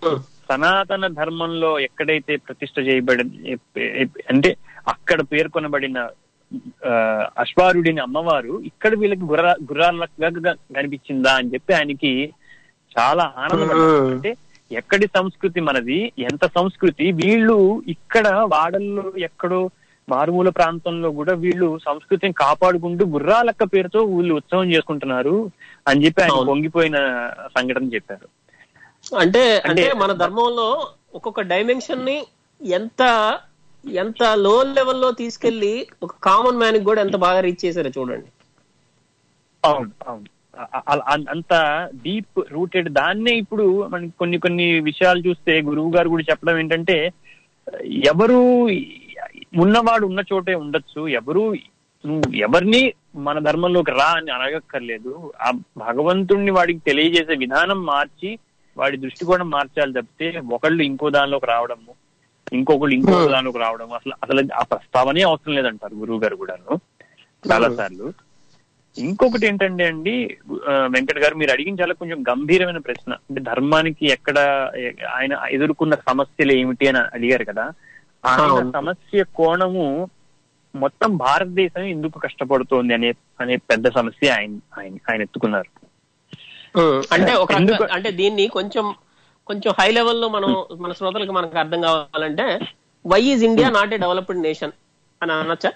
సనాతన ధర్మంలో ఎక్కడైతే ప్రతిష్ట చేయబడి అంటే అక్కడ పేర్కొనబడిన ఆ, అశ్వారుడిని అమ్మవారు ఇక్కడ వీళ్ళకి గుర్ర గుర్రాలుగా కనిపించిందా అని చెప్పి ఆయనకి చాలా ఆనందపడ్డారు మ్మ్. అంటే ఎక్కడి సంస్కృతి మనది ఎంత సంస్కృతి వీళ్ళు ఇక్కడ వాడల్లో ఎక్కడో మారుమూల ప్రాంతంలో కూడా వీళ్ళు సంస్కృతిని కాపాడుకుంటూ గుర్రాలక్క పేరుతో వీళ్ళు ఉత్సవం చేసుకుంటున్నారు అని చెప్పి ఆయన అవును. పొంగిపోయిన సంఘటన చెప్పారు అంటే అంటే అంటే- మన ధర్మంలో ఒక్కొక్క డైమెన్షన్ ని ఎంత ఎంత లో లెవెల్లో తీసుకెళ్లి ఒక కామన్ మ్యాన్ కూడా ఎంత బాగా రీచ్ చేశారో చూడండి అవును అవును అ- అ- అ- అంత డీప్ రూటెడ్ దాన్నే ఇప్పుడు మనకి కొన్ని కొన్ని విషయాలు చూస్తే గురువు గారు కూడా చెప్పడం ఏంటంటే ఎవరు ఉన్నవాడు ఉన్న చోటే ఉండొచ్చు ఎవరు నువ్వు ఎవరిని మన ధర్మంలోకి రా అని అడగక్కర్లేదు ఆ భగవంతుణ్ణి వాడికి తెలియజేసే విధానం మార్చి వాడి దృష్టికోణం మార్చాలి తప్పితే ఒకళ్ళు ఇంకో దానిలోకి రావడము ఇంకొకళ్ళు ఇంకో Hmm. దానిలోకి రావడం అసలు అసలు ఆ ప్రస్తావనే అవసరం లేదంటారు గురువు గారు కూడాను చాలా సార్లు ఇంకొకటి ఏంటంటే అండి ఆ, వెంకట్ గారు మీరు అడిగిన చాలా కొంచెం గంభీరమైన ప్రశ్న అంటే ధర్మానికి ఎక్కడ ఎ- ఆయన ఎదుర్కొన్న సమస్యలు ఏమిటి అని అడిగారు కదా ఆయన అవును. సమస్య కోణము మొత్తం భారతదేశం ఎందుకు కష్టపడుతోంది అనే అనే పెద్ద సమస్య ఆయన ఆయన ఆయన ఎత్తుకున్నారు అంటే ఒక రకంగా- ఎందుకు- అంటే దీన్ని కొంచెం కొంచెం హై లెవెల్లో మనం మన శ్రోతలకు మనకు అర్థం కావాలంటే why is India not a developed nation అని అనొచ్చా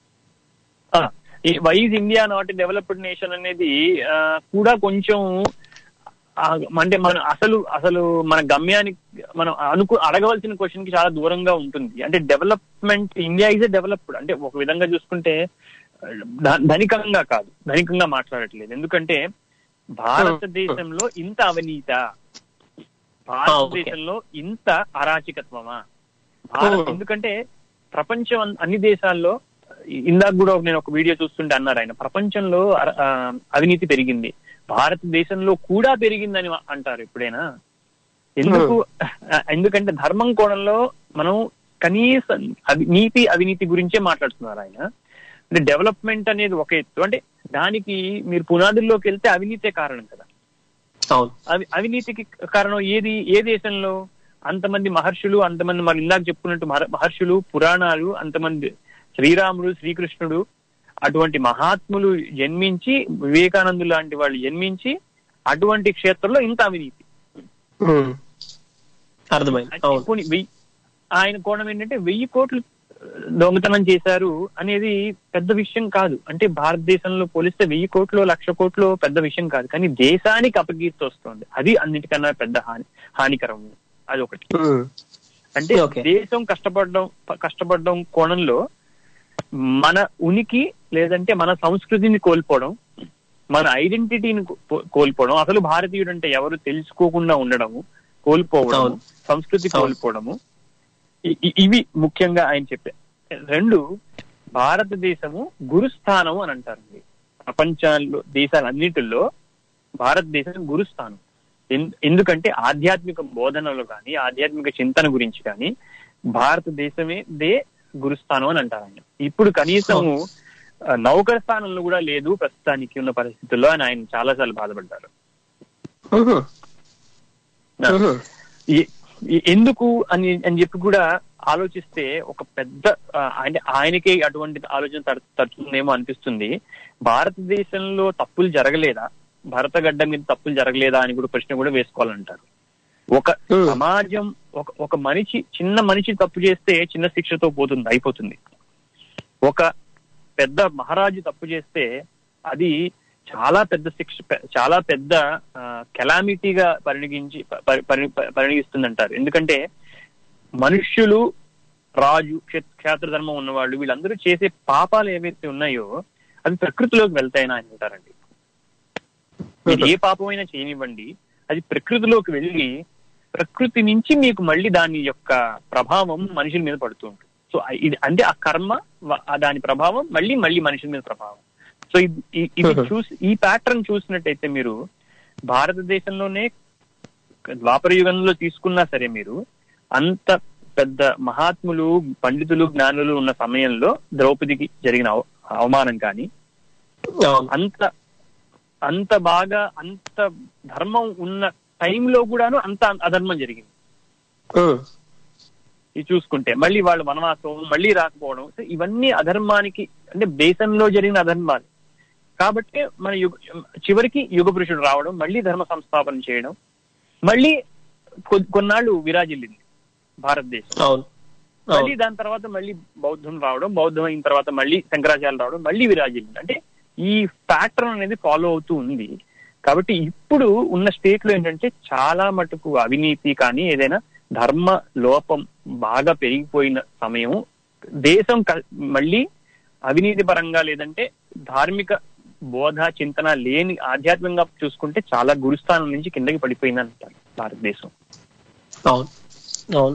why's India not developed nation అనేది ఆ, కూడా కొంచెం ఆ, అంటే మన అసలు అసలు మన గమ్యానికి మనం అనుకు అడగవలసిన క్వశ్చన్ కి చాలా దూరంగా ఉంటుంది అంటే డెవలప్మెంట్ ఇండియా ఈజ్ డెవలప్డ్ అంటే ఒక విధంగా చూసుకుంటే ధ- ధనికంగా కాదు ధనికంగా మాట్లాడట్లేదు ఎందుకంటే భారతదేశంలో ఇంత అవినీత భారతదేశంలో ఇంత అరాచకత్వమా భారత్ Hmm. ఎందుకంటే ప్రపంచం అన్- అన్ని దేశాల్లో ఇ- ఇందాక కూడా నేను ఒక వీడియో చూస్తుంటే అన్నారు ఆయన ప్రపంచంలో అర- ఆ, అవినీతి పెరిగింది భారతదేశంలో కూడా పెరిగిందని అంటారు ఎప్పుడైనా ఎందుకు ఆ, ఎందుకంటే ధర్మం కోణంలో మనం కనీస అవి నీతి అవినీతి గురించే మాట్లాడుతున్నారు ఆయన అంటే డెవలప్మెంట్ అనేది ఒక ఎత్తు అంటే దానికి మీరు పునాదుల్లోకి వెళ్తే అవినీతే కారణం కదా అవును అవి అవినీతికి కారణం ఏది ఏ దేశంలో అంతమంది మహర్షులు అంతమంది మనం ఇందాక చెప్పుకున్నట్టు మహర్- మహర్షులు పురాణాలు అంతమంది శ్రీరాముడు శ్రీకృష్ణుడు అటువంటి మహాత్ములు జన్మించి వివేకానందు లాంటి వాళ్ళు జన్మించి అటువంటి క్షేత్రంలో ఇంత అవినీతి అర్థమైంది అవును పోనీ వెయ్యి ఆయన కోణం ఏంటంటే వెయ్యి కోట్లు దొంగతనం చేశారు అనేది పెద్ద విషయం కాదు అంటే భారతదేశంలో పోలిస్తే వెయ్యి కోట్లు లక్ష కోట్లు పెద్ద విషయం కాదు కానీ దేశానికి అపకీర్తి వస్తుంది అది అన్నిటికన్నా పెద్ద హాని హానికరం అది ఒకటి అంటే Okay. దేశం కష్టపడడం కష్టపడడం కోణంలో మన ఉనికి లేదంటే మన సంస్కృతిని కోల్పోవడం మన ఐడెంటిటీని కో- కోల్పోవడం అసలు భారతీయుడు అంటే ఎవరు తెలుసుకోకుండా ఉండడము కోల్పోవడం అవును. సంస్కృతి అవును. కోల్పోవడము ఇ- ఇ- ఇవి ముఖ్యంగా ఆయన చెప్పారు రెండు భారతదేశము గురుస్థానం అని అంటారండి ప్రపంచంలో దేశాలన్నిటిలో భారతదేశం గురుస్థానం ఎన్- ఎందుకంటే ఆధ్యాత్మిక బోధనలు కానీ ఆధ్యాత్మిక చింతన గురించి కానీ భారతదేశమే దే గురుస్థానం అని అంటారు ఆయన ఇప్పుడు కనీసం ఆ, నౌకర స్థానంలో కూడా లేదు ప్రస్తుతానికి ఉన్న పరిస్థితుల్లో అని ఆయన చాలా సార్లు బాధపడ్డారు ఈ- ఈ- ఎందుకు అని అని చెప్పి కూడా ఆలోచిస్తే ఒక పెద్ద ఆ, అంటే ఆయనకే అటువంటి ఆలోచన తడు- తడుతుందేమో అనిపిస్తుంది భారతదేశంలో తప్పులు జరగలేదా భరతగడ్డ మీద తప్పులు జరగలేదా అని కూడా ప్రశ్న కూడా వేసుకోవాలంటారు ఒక Hmm. సమాజం ఒక ఒక మనిషి చిన్న మనిషి తప్పు చేస్తే చిన్న శిక్షతో పోతుంది అయిపోతుంది ఒక పెద్ద మహారాజు తప్పు చేస్తే అది చాలా పెద్ద శిక్ష పె- చాలా పెద్ద కెలామిటీగా పరిణిగించి పరి- పరి- పరిణిగిస్తుంది అంటారు ఎందుకంటే మనుష్యులు రాజు క్షే- క్షేత్ర ధర్మం ఉన్నవాళ్ళు వీళ్ళందరూ చేసే పాపాలు ఏవైతే ఉన్నాయో అవి ప్రకృతిలోకి వెళ్తాయని ఆయన అంటారండి మీరు ఏ పాపమైనా చేయనివ్వండి అది ప్రకృతిలోకి వెళ్ళి ప్రకృతి నుంచి మీకు మళ్ళీ దాని యొక్క ప్రభావం మనుషుల మీద పడుతూ ఉంటుంది సో ఇది అంటే ఆ కర్మ వ- ఆ దాని ప్రభావం మళ్ళీ మళ్ళీ మనుషుల మీద ప్రభావం సో ఇది- ఈ- ఇది Mhm. చూసి ఈ ప్యాటర్న్ చూసినట్టయితే మీరు భారతదేశంలోనే ద్వాపర యుగంలో తీసుకున్నా సరే మీరు అంత పెద్ద మహాత్ములు పండితులు జ్ఞానులు ఉన్న సమయంలో ద్రౌపదికి జరిగిన అవ- అవమానం కానీ అవును అంత అంత బాగా అంత ధర్మం ఉన్న టైంలో కూడాను అంత అధర్మం జరిగింది ఉమ్, ఇది చూసుకుంటే మళ్ళీ వాళ్ళు వనవాసం మళ్ళీ రాకపోవడం సో ఇవన్నీ అధర్మానికి అంటే దేశంలో జరిగిన అధర్మాలు కాబట్టి మన యుగ చివరికి యుగ పురుషుడు రావడం మళ్ళీ ధర్మ సంస్థాపన చేయడం మళ్ళీ కొ- కొన్నాళ్ళు విరాజిల్లింది భారతదేశం అవును మళ్ళీ అవును దాని తర్వాత మళ్ళీ బౌద్ధం రావడం బౌద్ధం అయిన తర్వాత మళ్ళీ శంకరాచార్య రావడం మళ్ళీ విరాజిల్లింది అంటే ఈ ప్యాటర్న్ అనేది ఫాలో అవుతూ ఉంది కాబట్టి ఇప్పుడు ఉన్న స్టేట్ లో ఏంటంటే చాలా మటుకు అవినీతి కానీ ఏదైనా ధర్మ లోపం బాగా పెరిగిపోయిన సమయం దేశం క- మళ్ళీ అవినీతి పరంగా లేదంటే ధార్మిక బోధ చింతన లేని ఆధ్యాత్మికంగా చూసుకుంటే చాలా గురుస్థానం నుంచి కిందకి పడిపోయింది అంటారు భారతదేశం అవును అవును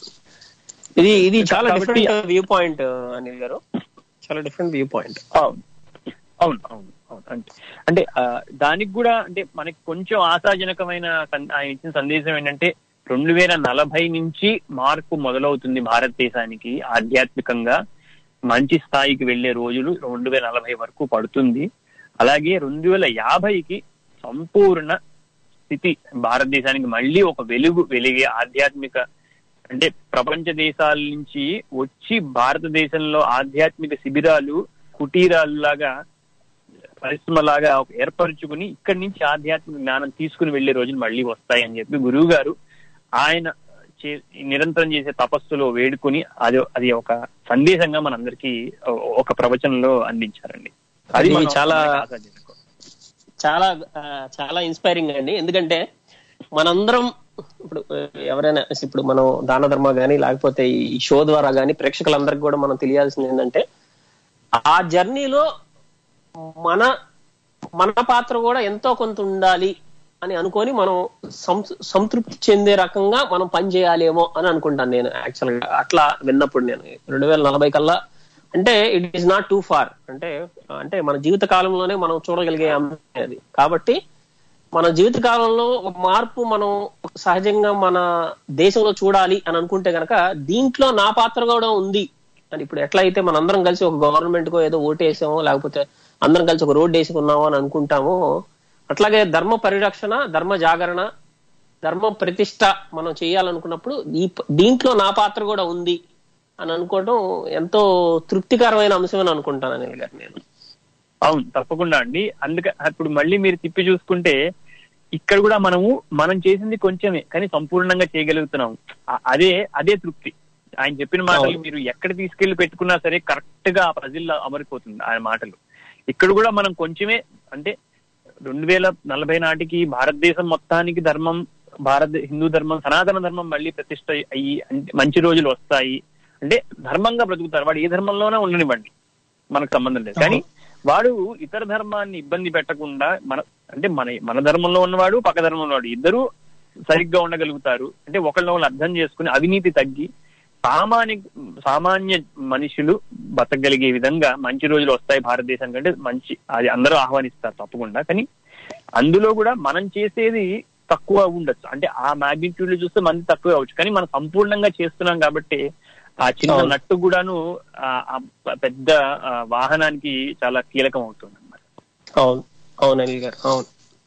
ఇది ఇది చాలా కాబట్టి- డిఫరెంట్ వ్యూ పాయింట్ అనిల్ గారు చాలా డిఫరెంట్ వ్యూ పాయింట్ అవును అవును అవును అవును అంటే అంటే ఆ, దానికి కూడా అంటే మనకి కొంచెం ఆశాజనకమైన సన్- ఆయన ఇచ్చిన సందేశం ఏంటంటే రెండు వేల నలభై నుంచి మార్పు మొదలవుతుంది భారతదేశానికి ఆధ్యాత్మికంగా మంచి స్థాయికి వెళ్లే రోజులు రెండు వేల నలభై వరకు పడుతుంది అలాగే రెండు వేల యాభైకి సంపూర్ణ స్థితి భారతదేశానికి మళ్ళీ ఒక వెలుగు వెలిగే ఆధ్యాత్మిక అంటే ప్రపంచ దేశాల నుంచి వచ్చి భారతదేశంలో ఆధ్యాత్మిక శిబిరాలు కుటీరాలు లాగా పరిశ్రమలాగా ఒక ఏర్పరచుకుని ఇక్కడి నుంచి ఆధ్యాత్మిక జ్ఞానం తీసుకుని వెళ్లే రోజులు మళ్ళీ వస్తాయి అని చెప్పి గురువు గారు ఆయన చే- నిరంతరం చేసే తపస్సులో వేడుకుని అది అది ఒక సందేశంగా మనందరికీ ఒక ప్రవచనంలో అందించారండి అది అది మనం- చాలా- మనకి ఆశాజనకం. చాలా ఆ, చాలా ఇన్స్పైరింగ్ అండి ఎందుకంటే మనందరం ఇప్పుడు ఆ, ఎవరైనా ఇప్పుడు మనం దాన ధర్మ గానీ లేకపోతే ఈ షో ద్వారా గానీ ప్రేక్షకులందరికీ కూడా మనం తెలియాల్సింది ఏంటంటే ఆ జర్నీలో మన మన పాత్ర కూడా ఎంతో కొంత ఉండాలి అని అనుకొని మనం సం- సంతృప్తి చెందే రకంగా మనం పని చేయాలేమో అని అనుకుంటాను నేను యాక్చువల్ గా అట్లా విన్నప్పుడు నేను రెండు వేల నలభై కల్లా అంటే it is not too far అంటే అంటే మన జీవిత కాలంలోనే మనం చూడగలిగే అంశం అది కాబట్టి మన జీవిత కాలంలో ఒక మార్పు మనం సహజంగా మన దేశంలో చూడాలి అని అనుకుంటే గనక దీంట్లో నా పాత్ర కూడా ఉంది అని ఇప్పుడు ఎట్లా అయితే మన అందరం కలిసి ఒక గవర్నమెంట్ కో ఏదో ఓటేసామో లేకపోతే అందరం కలిసి ఒక రోడ్డు వేసుకున్నామో అని అనుకుంటామో అట్లాగే ధర్మ పరిరక్షణ ధర్మ జాగరణ ధర్మ ప్రతిష్ట మనం చేయాలనుకున్నప్పుడు ఈ దీంట్లో నా పాత్ర కూడా ఉంది అని అనుకోవడం ఎంతో తృప్తికరమైన అంశం అని అనుకుంటాను అనిల్ గారు నేను అవును తప్పకుండా అండి అందుకే ఇప్పుడు మళ్ళీ మీరు తిప్పి చూసుకుంటే ఇక్కడ కూడా మనము మనం చేసింది కొంచెమే కానీ సంపూర్ణంగా చేయగలుగుతున్నాం అ- అదే అదే తృప్తి ఆయన చెప్పిన మాటలు అవును. మీరు ఎక్కడ తీసుకెళ్లి పెట్టుకున్నా సరే కరెక్ట్ గా ఆ ప్రజల్లో అమరిపోతుంది ఆయన మాటలు ఇక్కడ కూడా మనం కొంచెమే అంటే రెండు వేల నలభై నాటికి భారతదేశం మొత్తానికి ధర్మం భారత హిందూ ధర్మం సనాతన ధర్మం మళ్ళీ ప్రతిష్ట అయ్యి అంటే మంచి రోజులు వస్తాయి అంటే ధర్మంగా బ్రతుకుతారు వాడు ఏ ధర్మంలోనే ఉండనివ్వండి మనకు సంబంధం లేదు కానీ వాడు ఇతర ధర్మాన్ని ఇబ్బంది పెట్టకుండా మన అంటే మన మన ధర్మంలో ఉన్నవాడు పక్క ధర్మంలో ఉన్నవాడు ఇద్దరు సరిగ్గా ఉండగలుగుతారు అంటే ఒకళ్ళ వాళ్ళు అర్థం చేసుకుని అవినీతి తగ్గి సామాన్య సామాన్య మనుషులు బతకగలిగే విధంగా మంచి రోజులు వస్తాయి భారతదేశం కంటే మంచి అది అందరూ ఆహ్వానిస్తారు తప్పకుండా కానీ అందులో కూడా మనం చేసేది తక్కువ ఉండొచ్చు అంటే ఆ మాగ్నిట్యూడ్ లో చూస్తే మంది తక్కువ అవచ్చు కానీ మనం సంపూర్ణంగా చేస్తున్నాం కాబట్టి ఆ చిన్న అవును. నట్టు కూడాను ఆ ఆ పెద్ద ఆ, వాహనానికి చాలా కీలకం అవుతుంది అన్నమాట అవును అవును అనిల్ గారు అవును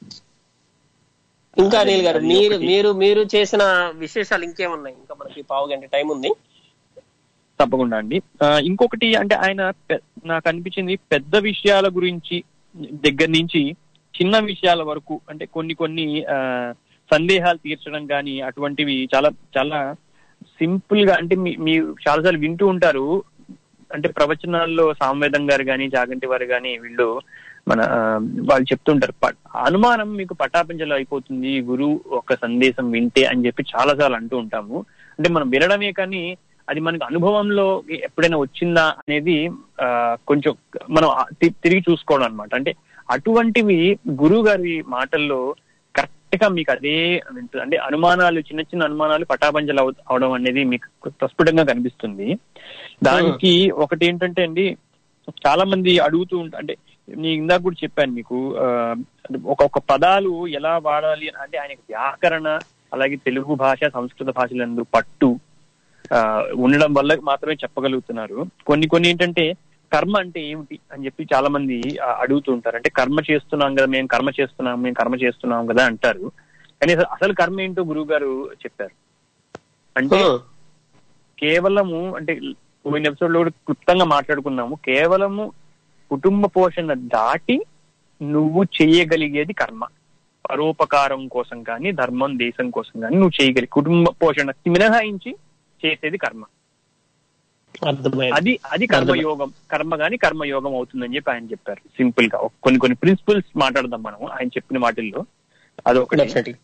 ఇంకా అనిల్ గారు అది మీరు ఒకటి. మీరు మీరు చేసిన విశేషాలు ఇంకేమున్నాయి ఇంకా మనకి పావు గంట టైం ఉంది తప్పకుండా అండి ఆ, ఇంకొకటి అంటే ఆయన పె- నాకు అనిపించింది పెద్ద విషయాల గురించి దగ్గర నుంచి చిన్న విషయాల వరకు అంటే కొన్ని కొన్ని ఆ, సందేహాలు తీర్చడం కానీ అటువంటివి చాలా చాలా సింపుల్ గా అంటే మీ మీరు చాలాసార్లు వింటూ ఉంటారు అంటే ప్రవచనాల్లో సామవేదం గారు కానీ జాగంటి వారు కానీ వీళ్ళు మన ఆ, వాళ్ళు చెప్తుంటారు ప- అనుమానం మీకు పటాపించలు అయిపోతుంది గురువు ఒక సందేశం వింటే అని చెప్పి చాలా సార్లు అంటూ ఉంటాము అంటే మనం వినడమే కానీ అది మనకు అనుభవంలో ఎప్పుడైనా వచ్చిందా అనేది ఆ, కొంచెం మనం ఆ తి- తిరిగి చూసుకోవడం అనమాట అంటే అటువంటివి గురువు గారి మాటల్లో కరెక్ట్ గా మీకు అదే వింటుంది. అంటే అనుమానాలు చిన్న చిన్న అనుమానాలు పటాపంచలు అవ- అవడం అనేది మీకు ప్రస్ఫుటంగా కనిపిస్తుంది దానికి ఒకటి ఏంటంటే అండి చాలా మంది అడుగుతూ ఉంటా అంటే నేను ఇందాక కూడా చెప్పాను మీకు ఆ, ఒక్కొక్క పదాలు ఎలా వాడాలి అని అంటే ఆయనకి వ్యాకరణ అలాగే తెలుగు భాష సంస్కృత భాషలందు పట్టు ఆ, ఉండడం వల్ల మాత్రమే చెప్పగలుగుతున్నారు కొన్ని కొన్ని ఏంటంటే కర్మ అంటే ఏమిటి అని చెప్పి చాలా మంది ఆ, అడుగుతూ ఉంటారు అంటే కర్మ చేస్తున్నాం కదా మేము కర్మ చేస్తున్నాం మేము కర్మ చేస్తున్నాం కదా అంటారు కానీ అసలు- అసలు కర్మ ఏంటో గురువు గారు చెప్పారు అంటే హ్మ్. కేవలము అంటే పోయిన ఎపిసోడ్ లో కూడా క్లుప్తంగా మాట్లాడుకున్నాము కేవలము కుటుంబ పోషణ దాటి నువ్వు చేయగలిగేది కర్మ పరోపకారం కోసం కానీ ధర్మం దేశం కోసం కానీ నువ్వు చేయగలిగి కుటుంబ పోషణ మినహాయించి చేసేది కర్మ అర్థమైంది అది అది కర్మయోగం కర్మ గాని కర్మయోగం అవుతుందని చెప్పి ఆయన చెప్పారు సింపుల్ గా ఒక- కొన్ని కొన్ని ప్రిన్సిపల్స్ మాట్లాడదాం మనం ఆయన చెప్పిన వాటిల్లో అదొకటి Definitely.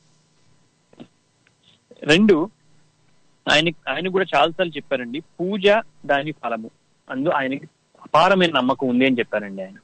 రెండు ఆయన ఆయన కూడా చాలాసార్లు చెప్పారండి పూజ దాని ఫలము అందు ఆయనకి అపారమైన నమ్మకం ఉంది అని చెప్పారండి ఆయన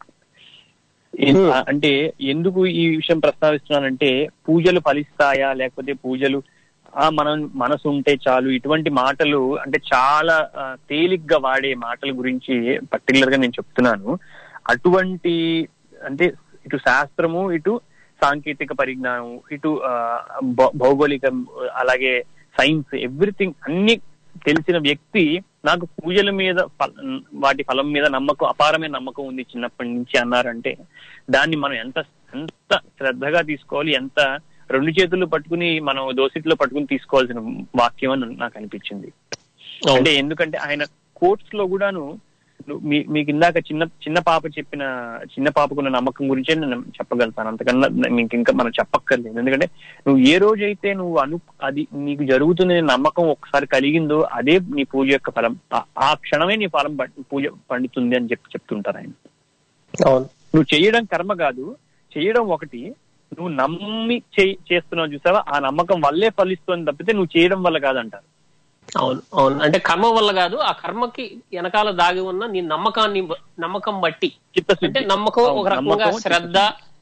ఎన్- Hmm. అంటే ఎందుకు ఈ విషయం ప్రస్తావిస్తున్నానంటే పూజలు ఫలిస్తాయా లేకపోతే పూజలు ఆ మనం మనసు ఉంటే చాలు ఇటువంటి మాటలు అంటే చాలా ఆ, తేలిగ్గా వాడే మాటల గురించి పర్టికులర్ గా నేను చెప్తున్నాను అటువంటి అంటే ఇటు శాస్త్రము ఇటు సాంకేతిక పరిజ్ఞానం ఇటు ఆ, భౌ- భౌగోళికం అలాగే సైన్స్ ఎవ్రీథింగ్ అన్ని తెలిసిన వ్యక్తి నాకు పూజల మీద ఫల- వాటి ఫలం మీద నమ్మకం అపారమైన నమ్మకం ఉంది చిన్నప్పటి నుంచి అన్నారంటే దాన్ని మనం ఎంత ఎంత శ్రద్ధగా తీసుకోవాలి ఎంత రెండు చేతులు పట్టుకుని మనం దోసిట్లో పట్టుకుని తీసుకోవాల్సిన వాక్యం అని నాకు అనిపించింది అవును. అంటే ఎందుకంటే ఆయన కోర్ట్స్ లో కూడాను ను- మీ- మీకు ఇందాక చిన్న చిన్న పాప చెప్పిన చిన్న పాపకున్న నమ్మకం గురించే నేను చెప్పగలుగుతాను అంతకన్నా మీకు ఇంకా మనం చెప్పక్కర్లేదు ఎందుకంటే నువ్వు ఏ రోజైతే నువ్వు అను అది నీకు జరుగుతుంది నమ్మకం ఒకసారి కలిగిందో అదే నీ పూజ యొక్క ఫలం ఆ- ఆ క్షణమే నీ ఫలం పం- పూజ పండుతుంది అని చెప్పి చెప్తుంటారు ఆయన అవును నువ్వు చేయడం కర్మ కాదు చేయడం ఒకటి నువ్వు నమ్మి చే- చేస్తున్నావు చూసావా ఆ నమ్మకం వల్లే ఫలిస్తుంది తప్పితే నువ్వు చేయడం వల్ల కాదంటారు అవును అవును అంటే కర్మ వల్ల కాదు ఆ కర్మకి వెనకాల దాగి ఉన్న నీ నమ్మకాన్ని బ- నమ్మకం బట్టి చిత్తశుద్ధి. అంటే నమ్మకం అవును, ఒక రకంగా నమ్మకం, శ్రద్ధ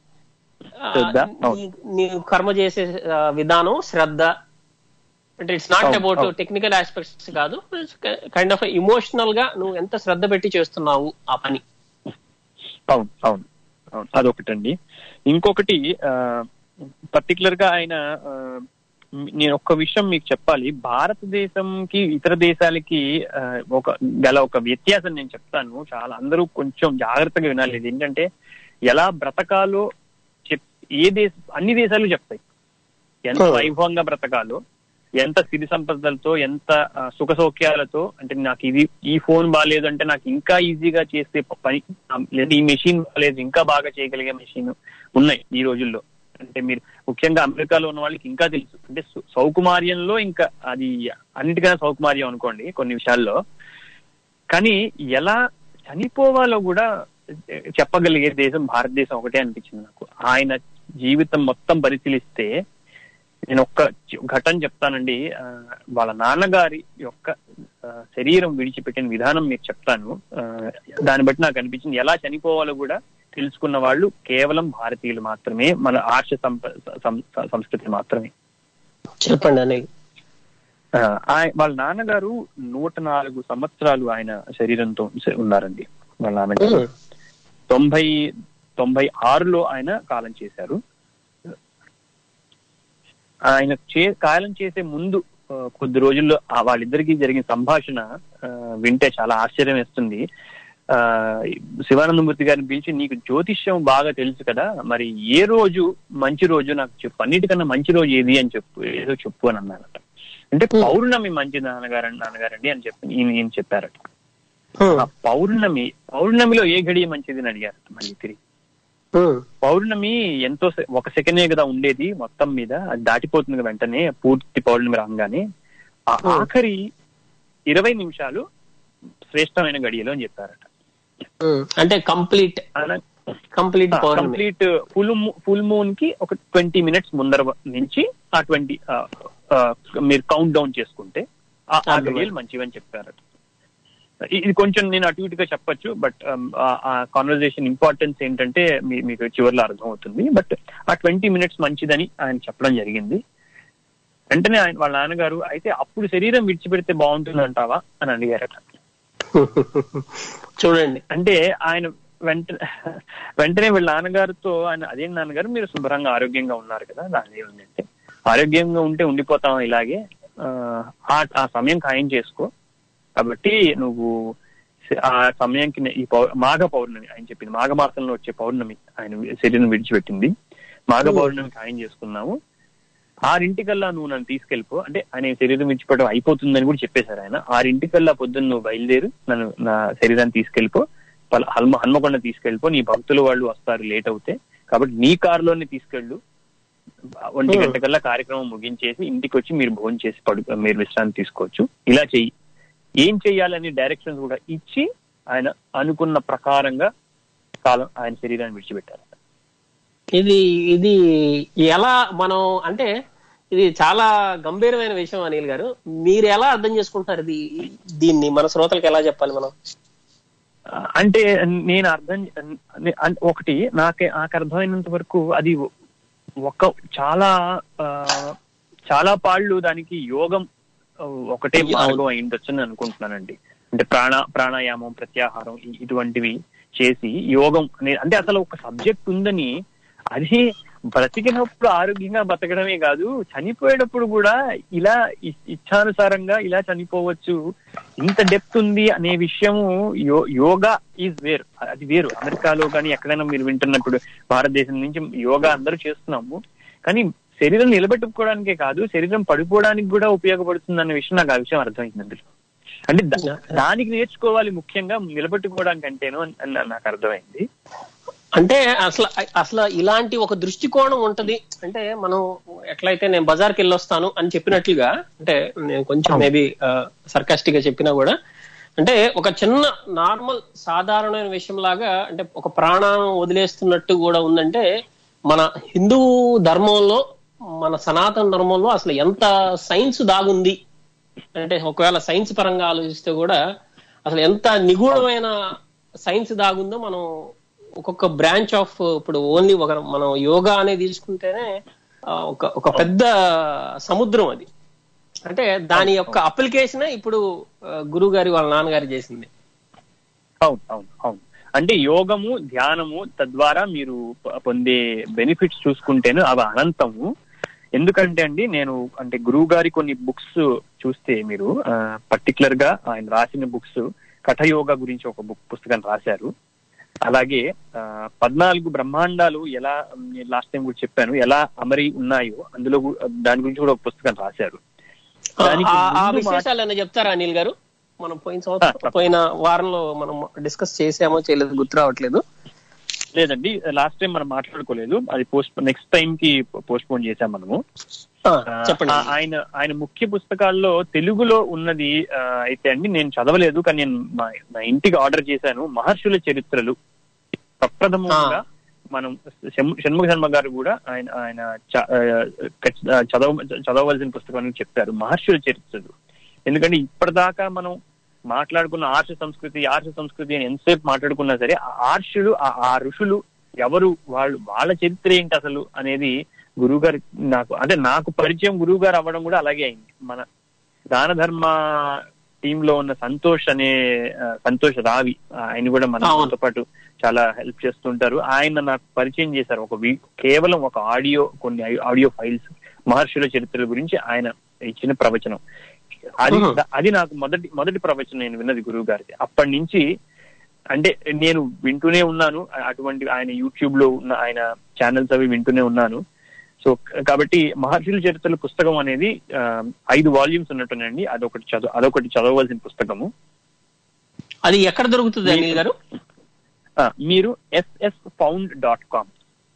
ఆ, శ్రద్ధ, అవును. నీ- నీవు కర్మ చేసే ఆ, విధానం శ్రద్ధ అంటే ఇట్స్ నాట్ అవును, అబౌట్ అవును. టెక్నికల్ ఆస్పెక్ట్స్ కాదు కైండ్ ఆఫ్ ఇమోషనల్ గా నువ్వు ఎంత శ్రద్ధ పెట్టి చేస్తున్నావు ఆ పని అవును అవును అవును అదొకటండి ఇంకొకటి పర్టికులర్ గా ఆయన ఆ, నేను ఒక్క విషయం మీకు చెప్పాలి భారతదేశంకి ఇతర దేశాలకి ఆ, ఒక గల ఒక వ్యత్యాసం నేను చెప్తాను చాలా అందరూ కొంచెం జాగ్రత్తగా వినాలి ఇది ఏంటంటే ఎలా బ్రతకాలో చెప్ ఏ దేశ అన్ని దేశాలు చెప్తాయి ఎంత Hmm. వైభవంగా బ్రతకాలో ఎంత సిరి సంపదలతో ఎంత ఆ, సుఖ సౌఖ్యాలతో అంటే నాకు ఇది ఈ ఫోన్ బాగాలేదు అంటే నాకు ఇంకా ఈజీగా చేసే ప- పని ఆ, లేదా ఈ మెషిన్ బాగాలేదు ఇంకా బాగా చేయగలిగే మెషిన్ ఉన్నాయి ఈ రోజుల్లో అంటే మీరు ముఖ్యంగా అమెరికాలో ఉన్న వాళ్ళకి ఇంకా తెలుసు అంటే సు- సౌకుమార్యంలో ఇంకా అది అన్నిటికన్నా సౌకుమార్యం అనుకోండి కొన్ని విషయాల్లో కానీ ఎలా చనిపోవాలో కూడా చెప్పగలిగే దేశం భారతదేశం ఒకటే అనిపించింది నాకు ఆయన జీవితం మొత్తం పరిశీలిస్తే నేను ఒక్క చి- ఘటన చెప్తానండి ఆ, వాళ్ళ నాన్నగారి యొక్క ఆ, శరీరం విడిచిపెట్టిన విధానం మీకు చెప్తాను ఆ, దాన్ని బట్టి నాకు అనిపించింది ఎలా చనిపోవాలో కూడా తెలుసుకున్న వాళ్ళు కేవలం భారతీయులు మాత్రమే మన ఆర్ష సంప సం- సంస్కృతి మాత్రమే చెప్పండి అనిల్ ఆ, ఆయ- వాళ్ళ నాన్నగారు నూట నాలుగు సంవత్సరాలు ఆయన శరీరంతో స- ఉన్నారండి వాళ్ళ నాన్నగారు Hmm. తొంభై తొంభై ఆరులో ఆయన కాలం చేశారు ఆయన చే కాలం చేసే ముందు ఆ, కొద్ది రోజుల్లో ఆ వాళ్ళిద్దరికి జరిగిన సంభాషణ ఆ, వింటే చాలా ఆశ్చర్యం వేస్తుంది ఆ శివానందమూర్తి గారిని పిలిచి నీకు జ్యోతిష్యం బాగా తెలుసు కదా మరి ఏ రోజు మంచి రోజు నాకు చెప్పు అన్నిటికన్నా మంచి రోజు ఏది అని చెప్పు ఏదో చెప్పు అని అన్నారట అంటే పౌర్ణమి మంచి నాన్నగారు నాన్నగారండి అని చెప్పి ఈయన ఈయన చెప్పారట Hmm. ఆ పౌర్ణమి పౌర్ణమిలో ఏ గడియ మంచిది అని అడిగారు మళ్ళీ తిరిగి Hmm. పౌర్ణమి ఎంతో సె- ఒక సెకండే కదా ఉండేది మొత్తం మీద అది దాటిపోతుంది కదా వెంటనే పూర్తి పౌర్ణమి రాగానే ఆ Hmm. ఆఖరి ఇరవై నిమిషాలు శ్రేష్టమైన గడియలు అని చెప్పారట Hmm. అంటే కంప్లీట్ కంప్లీట్ పౌర్ణమి కంప్లీట్ ఫుల్ ఫుల్ మూన్ కి ఒక ట్వంటీ మినిట్స్ ముందర నుంచి ఆ ట్వంటీ మీరు కౌంట్ డౌన్ చేసుకుంటే ఆ- ఆ అర్థమైంది. గడియలు మంచివని చెప్పారట ఇ- ఇది కొంచెం నేను అటు ఇటుగా చెప్పొచ్చు బట్ ఆ కాన్వర్జేషన్ ఇంపార్టెన్స్ ఏంటంటే మీ- మీకు చివరిలో అర్థం అవుతుంది బట్ ఆ ట్వంటీ మినిట్స్ మంచిదని ఆయన చెప్పడం జరిగింది వెంటనే ఆయన వాళ్ళ నాన్నగారు అయితే అప్పుడు శరీరం విడిచిపెడితే బాగుంటుంది అంటావా అని అడిగారట చూడండి అంటే ఆయన వెంట వెంటనే వీళ్ళ నాన్నగారితో ఆయన అదే నాన్నగారు మీరు శుభ్రంగా ఆరోగ్యంగా ఉన్నారు కదా దాని ఏముందంటే ఆరోగ్యంగా ఉంటే ఉండిపోతాం ఇలాగే ఆ, ఆ ఆ సమయం ఖాయం చేసుకో కాబట్టి నువ్వు స- ఆ సమయానికి నే- ఈ పౌ- మాఘ పౌర్ణమి ఆయన చెప్పింది మాఘ మాసంలో వచ్చే పౌర్ణమి ఆయన శరీరం విడిచిపెట్టింది మాఘ Hmm. పౌర్ణమి ఖాయం చేసుకున్నాము ఆరింటికల్లా నువ్వు నన్ను తీసుకెళ్ళిపో అంటే ఆయన శరీరం విడిచిపెట్టడం అయిపోతుందని కూడా చెప్పేశారు ఆయన ఆరింటికల్లా పొద్దున్న నువ్వు బయలుదేరు నన్ను నా శరీరాన్ని తీసుకెళ్ళిపో పల- హల్మ హన్మకొండ తీసుకెళ్ళిపో నీ భక్తులు వాళ్ళు వస్తారు లేట్ అవుతే కాబట్టి నీ కారులోనే తీసుకెళ్ళు ఒంటి Hmm. గంట కల్లా కార్యక్రమం ముగించేసి ఇంటికి వచ్చి మీరు భోజనం చేసి పడు మీరు విశ్రాంతి తీసుకోవచ్చు ఇలా చెయ్యి ఏం చెయ్యాలని డైరెక్షన్స్ కూడా ఇచ్చి ఆయన అనుకున్న ప్రకారంగా కాలం ఆయన శరీరాన్ని విడిచిపెట్టారు ఇది ఇది ఎలా మనం అంటే ఇది చాలా గంభీరమైన విషయం అనిల్ గారు మీరు ఎలా అర్థం చేసుకుంటారు ఇది దీన్ని మన శ్రోతలకు ఎలా చెప్పాలి మనం అంటే నేను అర్థం అన్- ఒకటి నాకే నాకు అర్థమైనంత వరకు అది ఒక చాలా ఆ, చాలా పాళ్ళు దానికి యోగం ఆ, ఒకటే అవును. మార్గం అయి ఉండొచ్చని అనుకుంటున్నానండి అంటే ప్రాణ ప్రాణాయామం ప్రత్యాహారం ఇ- ఇటువంటివి చేసి యోగం అనే- అంటే అసలు ఒక సబ్జెక్ట్ ఉందని అది బ్రతికినప్పుడు ఆరోగ్యంగా బతకడమే కాదు చనిపోయేటప్పుడు కూడా ఇలా ఇ- ఇచ్ఛానుసారంగా ఇలా చనిపోవచ్చు ఇంత డెప్త్ ఉంది అనే విషయము యో- యోగా ఈజ్ వేరు అది వేరు అమెరికాలో కానీ ఎక్కడైనా మీరు వింటున్నప్పుడు భారతదేశం నుంచి యోగా అందరూ చేస్తున్నాము కానీ శరీరం నిలబెట్టుకోవడానికే కాదు శరీరం పడిపోవడానికి కూడా ఉపయోగపడుతుంది అనే విషయం నాకు ఆ విషయం అర్థమైంది అందులో అంటే దా- దానికి నేర్చుకోవాలి ముఖ్యంగా నిలబెట్టుకోవడానికి అంటేను అని అని నాకు అర్థమైంది అంటే అసలు అసలు ఇలాంటి ఒక దృష్టికోణం ఉంటది అంటే మనం ఎట్లయితే నేను బజార్కి వెళ్ళొస్తాను అని చెప్పినట్లుగా అంటే నేను కొంచెం మేబీ సర్కాస్టిక్ గా చెప్పినా కూడా అంటే ఒక చిన్న నార్మల్ సాధారణమైన విషయం లాగా అంటే ఒక ప్రాణాన్ని వదిలేస్తున్నట్టు కూడా ఉందంటే మన హిందూ ధర్మంలో మన సనాతన ధర్మంలో అసలు ఎంత సైన్స్ దాగుంది అంటే ఒకవేళ సైన్స్ పరంగా ఆలోచిస్తే కూడా అసలు ఎంత నిగూఢమైన సైన్స్ దాగుందో మనం ఒక్కొక్క బ్రాంచ్ ఆఫ్ ఇప్పుడు ఓన్లీ ఒక మనం యోగా అనేది తీసుకుంటేనే ఆ, ఒక ఒక పెద్ద సముద్రం అది అంటే దాని యొక్క అప్లికేషన్ ఇప్పుడు గురువు గారి వాళ్ళ నాన్నగారు చేసింది అవును అవును అవును అంటే యోగము ధ్యానము తద్వారా మీరు ప- పొందే బెనిఫిట్స్ చూసుకుంటేనే అవి అనంతము ఎందుకంటే అండి నేను అంటే గురువు గారి కొన్ని బుక్స్ చూస్తే మీరు పర్టికులర్ గా ఆయన రాసిన బుక్స్ కథయోగ గురించి ఒక బుక్ పుస్తకం రాశారు అలాగే ఆ, పద్నాలుగు బ్రహ్మాండాలు ఎలా లాస్ట్ టైం కూడా చెప్పాను ఎలా అమరి ఉన్నాయో అందులో గు- దాని గురించి కూడా ఒక పుస్తకం రాశారు దానికి ఆ- ఆ ముందు మా- విశేషాలు ఏమైనా చెప్తారా అనిల్ గారు మనం పోయిన ఆ, సంవత్సరం తప్పకుండా. పోయిన వారంలో మనం డిస్కస్ చేసామో చేయలేదు గుర్తు రావట్లేదు లేదండి లాస్ట్ టైం మనం మాట్లాడుకోలేదు అది పోస్ట్ నెక్స్ట్ టైం కి పోస్ట్ పోన్ చేశాం మనము ఆ, చెప్పండి ఆ- ఆయన ఆయన ముఖ్య పుస్తకాల్లో తెలుగులో ఉన్నది ఆ, అయితే అండి నేను చదవలేదు కానీ నేను మా నా ఇంటికి ఆర్డర్ చేశాను మహర్షుల చరిత్రలు ప్రప్రథమంగా మనం షణ్- షణ్ముఖ శర్మ గారు కూడా ఆయన ఆయన చ- ఆ, ఖచ్చి- ఆ, చదవ చదవవలసిన పుస్తకం అని చెప్పారు మహర్షుల చరిత్రలు ఎందుకంటే ఇప్పటిదాకా మనం మాట్లాడుకున్న ఆర్ష సంస్కృతి ఆర్ష సంస్కృతి అని ఎంతసేపు మాట్లాడుకున్నా సరే ఆ ఆర్షులు ఆ ఆ ఋషులు ఎవరు వాళ్ళు వాళ్ళ చరిత్ర ఏంటి అసలు అనేది గురువు గారు నాకు అంటే నాకు పరిచయం గురువు గారు అవ్వడం కూడా అలాగే అయింది మన దాన ధర్మ టీమ్ లో ఉన్న సంతోష్ అనే ఆ, సంతోష్ రావి ఆయన కూడా అవును. మనతో పాటు చాలా హెల్ప్ చేస్తుంటారు ఆయన నాకు పరిచయం చేశారు ఒక వీ- కేవలం ఒక ఆడియో కొన్ని ఆడియో ఫైల్స్ మహర్షుల చరిత్రల గురించి ఆయన ఇచ్చిన ప్రవచనం అది Mhm. అది నాకు మొదటి మొదటి ప్రవచనం నేను విన్నది గురువు గారిది అప్పటి నుంచి అంటే నేను వింటూనే ఉన్నాను అ- అటువంటి ఆయన యూట్యూబ్ లో ఉన్న ఆయన ఛానల్స్ అవి వింటూనే ఉన్నాను సో క- కాబట్టి మహర్షుల చరిత్రల పుస్తకం అనేది ఆ, ఐదు వాల్యూమ్స్ ఉన్నట్టునండి అదొకటి చదువు అదొకటి చదవవలసిన పుస్తకము అది ఎక్కడ దొరుకుతుంది అనిల్ గారు ఆ, మీరు ఎస్ఎస్ ఫౌండ్ డాట్ కామ్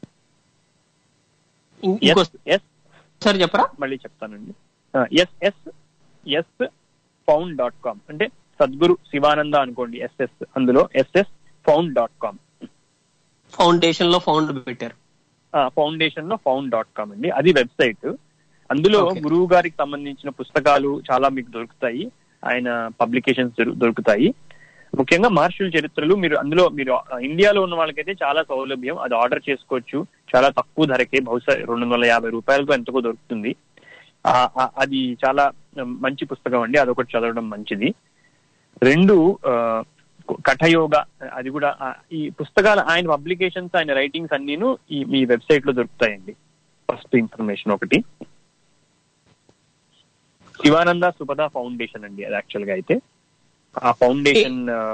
ఇం- ఇంకోసారి ఎస్ చెప్పరా మళ్ళీ చెప్తానండి SS S found dot com అంటే సద్గురు శివానంద అనుకోండి ఎస్ఎస్ అందులో SS found dot com foundation లో ఫౌండ్ పెట్టారు ఫౌండేషన్ లో ఫౌండ్ డాట్ కామ్ అండి అది వెబ్సైట్ అందులో Okay. గురువు గారికి సంబంధించిన పుస్తకాలు చాలా మీకు దొరుకుతాయి ఆయన పబ్లికేషన్స్ దొరుకుతాయి ముఖ్యంగా మహర్షుల చరిత్రలు మీరు అందులో మీరు ఆ, ఇండియాలో ఉన్న వాళ్ళకైతే చాలా సౌలభ్యం అది ఆర్డర్ చేసుకోవచ్చు చాలా తక్కువ ధరకే బహుశా రెండు వందల యాభై రూపాయలతో ఎంతకో దొరుకుతుంది ఆ, ఆ, అది చాలా మంచి పుస్తకం అండి అదొకటి చదవడం మంచిది రెండు ఆ, కథయోగ అది కూడా ఆ, ఈ పుస్తకాలు ఆయన పబ్లికేషన్స్ ఆయన రైటింగ్స్ అన్నీను ఈ మీ వెబ్సైట్ లో దొరుకుతాయండి ఫస్ట్ ఇన్ఫర్మేషన్ ఒకటి శివానంద సుపద ఫౌండేషన్ అండి అది యాక్చువల్ గా అయితే ఆ ఫౌండేషన్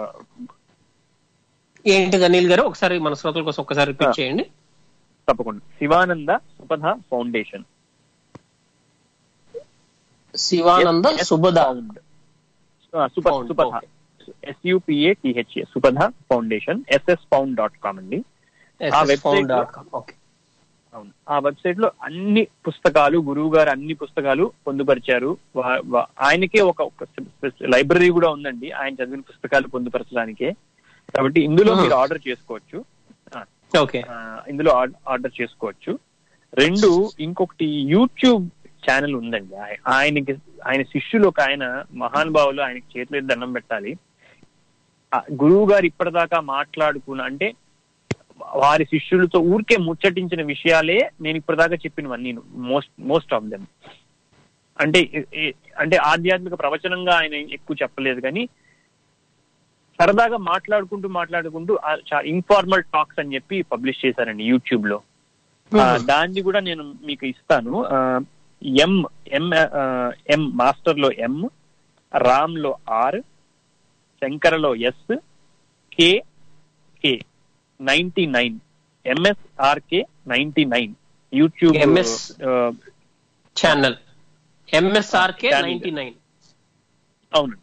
ఏంటి అనిల్ గారు ఒకసారి మన శ్రోతల కోసం ఒకసారి రిపీట్ ఆ. చేయండి తప్పకుండా Shivananda Supatha foundation Shivananda S Supatha found సుప Found, Supatha okay. SUPA THA Supatha foundation SS found dot com అండి ఆ website లో- ఓకే అవును ఆ వెబ్సైట్ లో అన్ని పుస్తకాలు గురువు గారు అన్ని పుస్తకాలు పొందుపరిచారు వా- వా- ఆయనకే ఒక ఒక లైబ్రరీ కూడా ఉందండి ఆయన చదివిన పుస్తకాలు పొందుపరచడానికే కాబట్టి ఇందులో Hmm. మీరు ఆర్డర్ చేసుకోవచ్చు ఆ, ఓకే ఆ, ఇందులో ఆర్డ- ఆర్డర్ చేసుకోవచ్చు రెండు ఇంకొకటి యూట్యూబ్ ఛానల్ ఉందండి ఆయ- ఆయనకి ఆయన శిష్యులు ఒక ఆయన మహానుభావులు ఆయనకి చేతులు ఎత్తి దండం పెట్టాలి ఆ గురువు గారు ఇప్పటిదాకా మాట్లాడుకున్న అంటే వారి శిష్యులతో ఊరికే ముచ్చటించిన విషయాలే నేను ఇప్పటిదాకా చెప్పినవన్నీ మోస్ట్ మోస్ట్ ఆఫ్ దెమ్ అంటే ఏ- ఏ- అంటే ఆధ్యాత్మిక ప్రవచనంగా ఆయన ఎక్కువ చెప్పలేదు కానీ సరదాగా మాట్లాడుకుంటూ మాట్లాడుకుంటూ ఇన్ఫార్మల్ టాక్స్ అని చెప్పి పబ్లిష్ చేశారండి యూట్యూబ్ లో ఆ, దాన్ని కూడా నేను మీకు ఇస్తాను ఆ, ఎం ఎం ఆ, ఎం మాస్టర్ లో ఎం రామ్ లో ఆర్ శంకరలో S K K ninety nine MSRK ninety nine YouTube MS. ఆ, channel MSRK Channel. Ninety nine అవునండి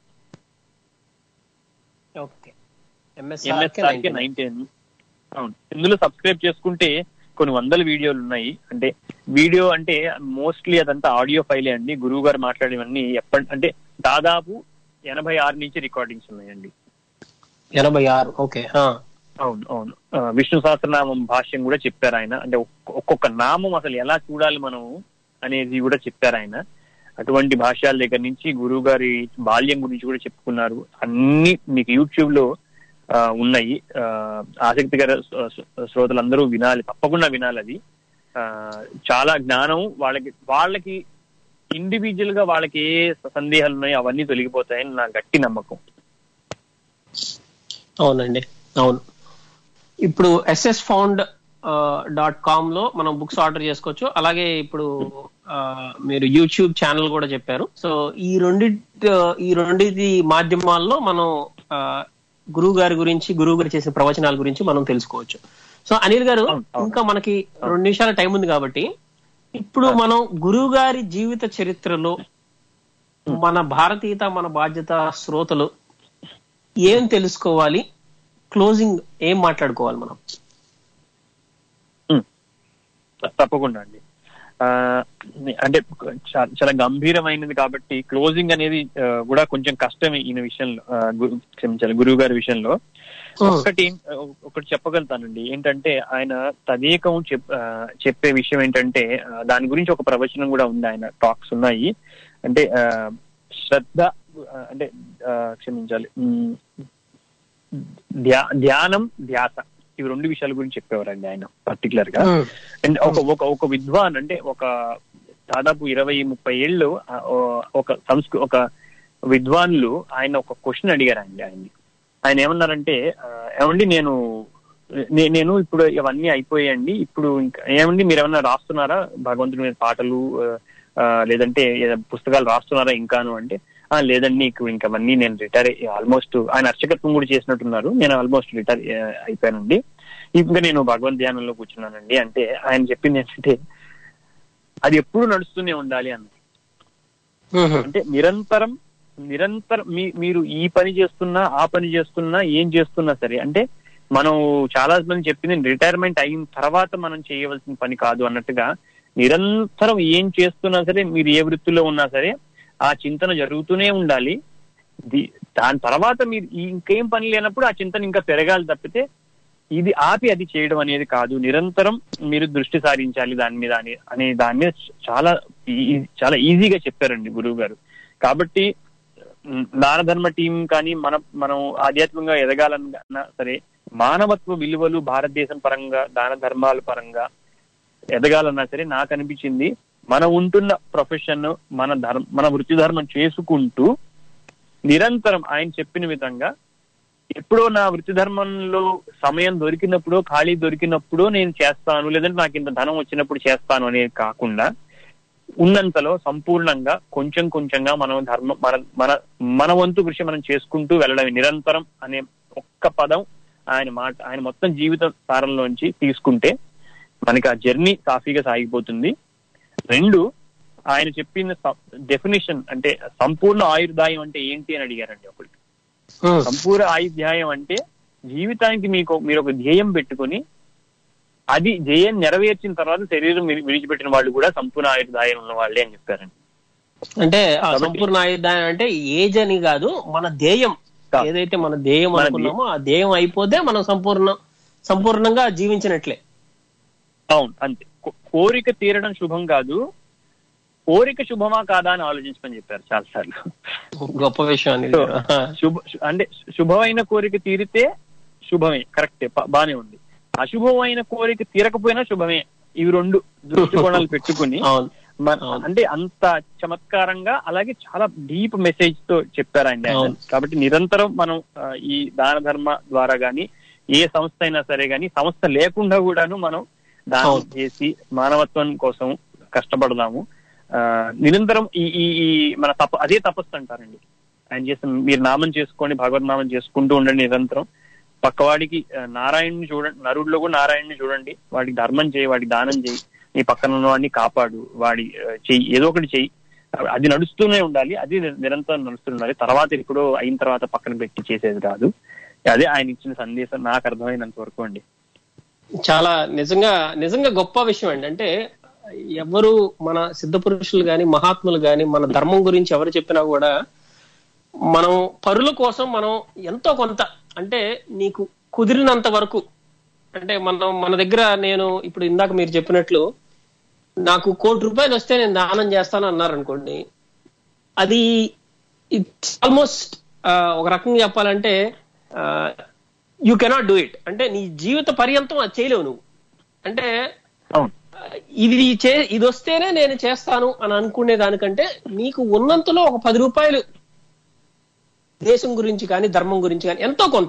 ఓకే ఎంఎస్ఆర్కే ఎంఎస్ఆర్కే నైన్టీ అవును ఇందులో సబ్స్క్రైబ్ చేసుకుంటే కొన్ని వందల వీడియోలు ఉన్నాయి అంటే వీడియో అంటే మోస్ట్లీ అదంతా ఆడియో ఫైలే అండి గురువు గారు మాట్లాడేవన్నీ ఎప్పటి అంటే దాదాపు ఎనభై ఆరు నుంచి రికార్డింగ్స్ ఉన్నాయండి ఎనభై ఆరు ఓకే అవును అవును ఆ, విష్ణు సహస్రనామం భాష్యం కూడా చెప్పారు ఆయన అంటే ఒక్కొ- ఒక్కొక్క నామం అసలు ఎలా చూడాలి మనం అనేది కూడా చెప్పారు ఆయన అటువంటి భాష్యాల దగ్గర నుంచి గురువు గారి బాల్యం గురించి కూడా చెప్పుకున్నారు అన్ని మీకు యూట్యూబ్ లో ఆ, ఉన్నాయి ఆ, ఆసక్తికర శ్రో- శ్రో- శ్రోతలందరూ వినాలి తప్పకుండా వినాలి అది ఆ, చాలా జ్ఞానం వాళ్ళకి వాళ్ళకి ఇండివిజువల్ గా వాళ్ళకి ఏ సందేహాలు ఉన్నాయో అవన్నీ తొలగిపోతాయని నా గట్టి నమ్మకం అవునండి అవును ఇప్పుడు ఎస్ఎస్ ఫౌండ్ డాట్ కామ్ లో మనం బుక్స్ ఆర్డర్ చేసుకోవచ్చు అలాగే ఇప్పుడు ఆ, మీరు యూట్యూబ్ ఛానల్ కూడా చెప్పారు సో ఈ రెండి ఈ రెండిటి మాధ్యమాల్లో మనం ఆ, గురువు గారి గురించి గురువు గారు చేసిన ప్రవచనాల గురించి మనం తెలుసుకోవచ్చు సో అనిల్ గారు అవును, అవును. ఇంకా మనకి రెండు నిమిషాల టైం ఉంది కాబట్టి ఇప్పుడు మనం గురువు గారి జీవిత చరిత్రలో మన భారతీయత మన బాధ్యత శ్రోతలు ఏం తెలుసుకోవాలి క్లోజింగ్ ఏం మాట్లాడుకోవాలి మనం తప్పకుండా అండి ఆ, అంటే చా- చాలా గంభీరమైనది కాబట్టి క్లోజింగ్ అనేది ఆ, కూడా కొంచెం కష్టమే ఈయన విషయంలో ఆ, గు- క్షమించాలి గురువు గారి విషయంలో ఒకటి ఒకటి చెప్పగలుగుతానండి ఏంటంటే ఆయన తదేకం చెప్ ఆ, చెప్పే విషయం ఏంటంటే ఆ, దాని గురించి ఒక ప్రవచనం కూడా ఉంది ఆయన టాక్స్ ఉన్నాయి అంటే ఆ, శ్రద్ధ ఆ, అంటే ఆ, క్షమించాలి ఉమ్, ధ్యా ధ్యానం ధ్యాస ఇవి రెండు విషయాల గురించి చెప్పేవారండి ఆయన పర్టికులర్ గా అండ్ ఒక ఒక ఒక విద్వాన్ అంటే ఒక దాదాపు ఇరవై ముప్పై ఏళ్ళు ఆ, ఓ- ఒక సంస్కృ ఒక విద్వాన్లు ఆయన ఒక క్వశ్చన్ అడిగారండి ఆయన్ని ఆయన ఏమన్నారంటే ఆ, ఏమండి నేను నే- నేను ఇప్పుడు ఇవన్నీ అయిపోయాయండి ఇప్పుడు ఇంకా ఏమండి మీరు ఏమన్నా రాస్తున్నారా భగవంతుడి మీద పాటలు ఆ, ఆ, లేదంటే ఏదైనా పుస్తకాలు రాస్తున్నారా ఇంకాను అంటే "ఆ, లేదండి నీకు ఇంకా అవన్నీ నేను రిటైర్ ఆల్మోస్ట్ ఆయన అర్చకత్వం కూడా చేసినట్టున్నారు నేను ఆల్మోస్ట్ రిటైర్ అయిపోయానండి ఇంకా నేను భగవద్ ధ్యానంలో కూర్చున్నానండి అంటే ఆయన చెప్పింది ఏంటంటే అది ఎప్పుడు నడుస్తూనే ఉండాలి అన్న అంటే నిరంతరం నిరంతరం మీ మీరు ఈ పని చేస్తున్నా ఆ పని చేస్తున్నా ఏం చేస్తున్నా సరే అంటే మనం చాలా మంది చెప్పింది రిటైర్మెంట్ అయిన తర్వాత మనం చేయవలసిన పని కాదు అన్నట్టుగా నిరంతరం ఏం చేస్తున్నా సరే మీరు ఏ వృత్తిలో ఉన్నా సరే ఆ చింతన జరుగుతూనే ఉండాలి ది- దాని తర్వాత మీరు ఇంకేం పని లేనప్పుడు ఆ చింతన ఇంకా పెరగాలి తప్పితే ఇది ఆపి అది చేయడం అనేది కాదు నిరంతరం మీరు దృష్టి సారించాలి దాని మీద అని అనే దాని మీద చాలా ఈ- చాలా ఈజీగా చెప్పారండి గురువు గారు కాబట్టి ఉమ్, దాన ధర్మ టీం కానీ మన మనం ఆధ్యాత్మికంగా ఎదగాలన్నా సరే మానవత్వ విలువలు భారతదేశం పరంగా దాన ధర్మాల పరంగా ఎదగాలన్నా సరే నాకు అనిపించింది మనం ఉంటున్న ప్రొఫెషన్ మన ధర్మ మన వృత్తి ధర్మం చేసుకుంటూ నిరంతరం ఆయన చెప్పిన విధంగా ఎప్పుడో నా వృత్తి ధర్మంలో సమయం దొరికినప్పుడు ఖాళీ దొరికినప్పుడు నేను చేస్తాను లేదంటే నాకు ఇంత ధనం వచ్చినప్పుడు చేస్తాను అనేది కాకుండా ఉన్నంతలో సంపూర్ణంగా కొంచెం కొంచెంగా మనం ధర్మం మన మన మన వంతు కృషి మనం చేసుకుంటూ వెళ్ళడం నిరంతరం అనే ఒక్క పదం ఆయన మాట ఆయన మొత్తం జీవిత సారంలోంచి తీసుకుంటే మనకి ఆ జర్నీ సాఫీగా సాగిపోతుంది రెండు ఆయన చెప్పిన డెఫినేషన్ అంటే సంపూర్ణ ఆయుర్దాయం అంటే ఏంటి అని అడిగారండి ఒకటి ఉమ్, సంపూర్ణ ఆయుర్దాయం అంటే జీవితానికి మీకు మీరు ఒక ధ్యేయం పెట్టుకొని అది ధ్యేయం నెరవేర్చిన తర్వాత శరీరం విడి- విడిచిపెట్టిన వాళ్ళు కూడా సంపూర్ణ ఆయుర్దాయం ఉన్న వాళ్ళే అని చెప్పారండి అంటే ఆ కాబట్టి- సంపూర్ణ ఆయుర్దాయం అంటే ఏజ్ అని కాదు మన ధ్యేయం కాదు. ఏదైతే మన ధ్యేయం మన అనుకున్నామో ఆ ధ్యేయం అయిపోతే మనం సంపూర్ణ సంపూర్ణంగా జీవించినట్లే అవును అంతే కో- కోరిక తీరడం శుభం కాదు కోరిక శుభమా కాదా అని ఆలోచించమని చెప్పారు చాలా సార్లు గొప్ప విషయం అనేది శుభ శు- అంటే శుభమైన కోరిక తీరితే శుభమే కరెక్టే ప- బానే ఉంది అశుభమైన కోరిక తీరకపోయినా శుభమే ఇవి రెండు దృష్టికోణాలు పెట్టుకుని అవును మన అవును. అంటే అంత చమత్కారంగా అలాగే చాలా డీప్ మెసేజ్ తో చెప్పారు ఆయన అవును. కాబట్టి నిరంతరం మనం ఆ, ఈ దాన ధర్మ ద్వారా గాని ఏ సంస్థ అయినా సరే గాని సంస్థ లేకుండా కూడాను మనం దానం అవును. చేసి మానవత్వం కోసం కష్టపడదాము ఆ, నిరంతరం ఈ ఈ ఈ మన తప అదే తపస్సు అంటారండి ఆయన చేసిన మీరు నామం చేసుకోండి భగవద్ నామం చేసుకుంటూ ఉండండి నిరంతరం పక్కవాడికి ఆ, నారాయణుని చూడండి నరుడిలో కూడా నారాయణుని చూడండి వాడికి ధర్మం చేయి వాడికి దానం చేయి నీ పక్కన ఉన్న వాడిని కాపాడు వాడి ఆ, చెయ్యి ఏదో ఒకటి చెయ్యి అది నడుస్తూనే ఉండాలి అది నిర- నిరంతరం నడుస్తూ ఉండాలి తర్వాత ఎప్పుడో అయిన తర్వాత పక్కన పెట్టి చేసేది కాదు అదే ఆయన ఇచ్చిన సందేశం నాకు అర్థమైనంత వరకు అండి చాలా నిజంగా నిజంగా గొప్ప విషయం అండి అంటే ఎవరు మన సిద్ధ పురుషులు గాని మహాత్ములు గాని మన ధర్మం గురించి ఎవరు చెప్పినా కూడా మనం పరుల కోసం మనం ఎంతో కొంత అంటే నీకు కుదిరినంత వరకు అంటే మనం మన దగ్గర నేను ఇప్పుడు ఇందాక మీరు చెప్పినట్లు నాకు కోటి రూపాయలు వస్తే నేను దానం చేస్తాను అన్నారు అనుకోండి అది ఇట్స్ ఆల్మోస్ట్ ఒక రకంగా చెప్పాలంటే యూ కెనాట్ డూ ఇట్ అంటే నీ జీవిత పర్యంతం అది చేయలేవు నువ్వు అంటే అవును ఆ, ఇది చే ఇది వస్తేనే నేను చేస్తాను అని అనుకునే దానికంటే నీకు ఉన్నంతలో ఒక పది రూపాయలు దేశం గురించి కానీ ధర్మం గురించి కానీ ఎంతో కొంత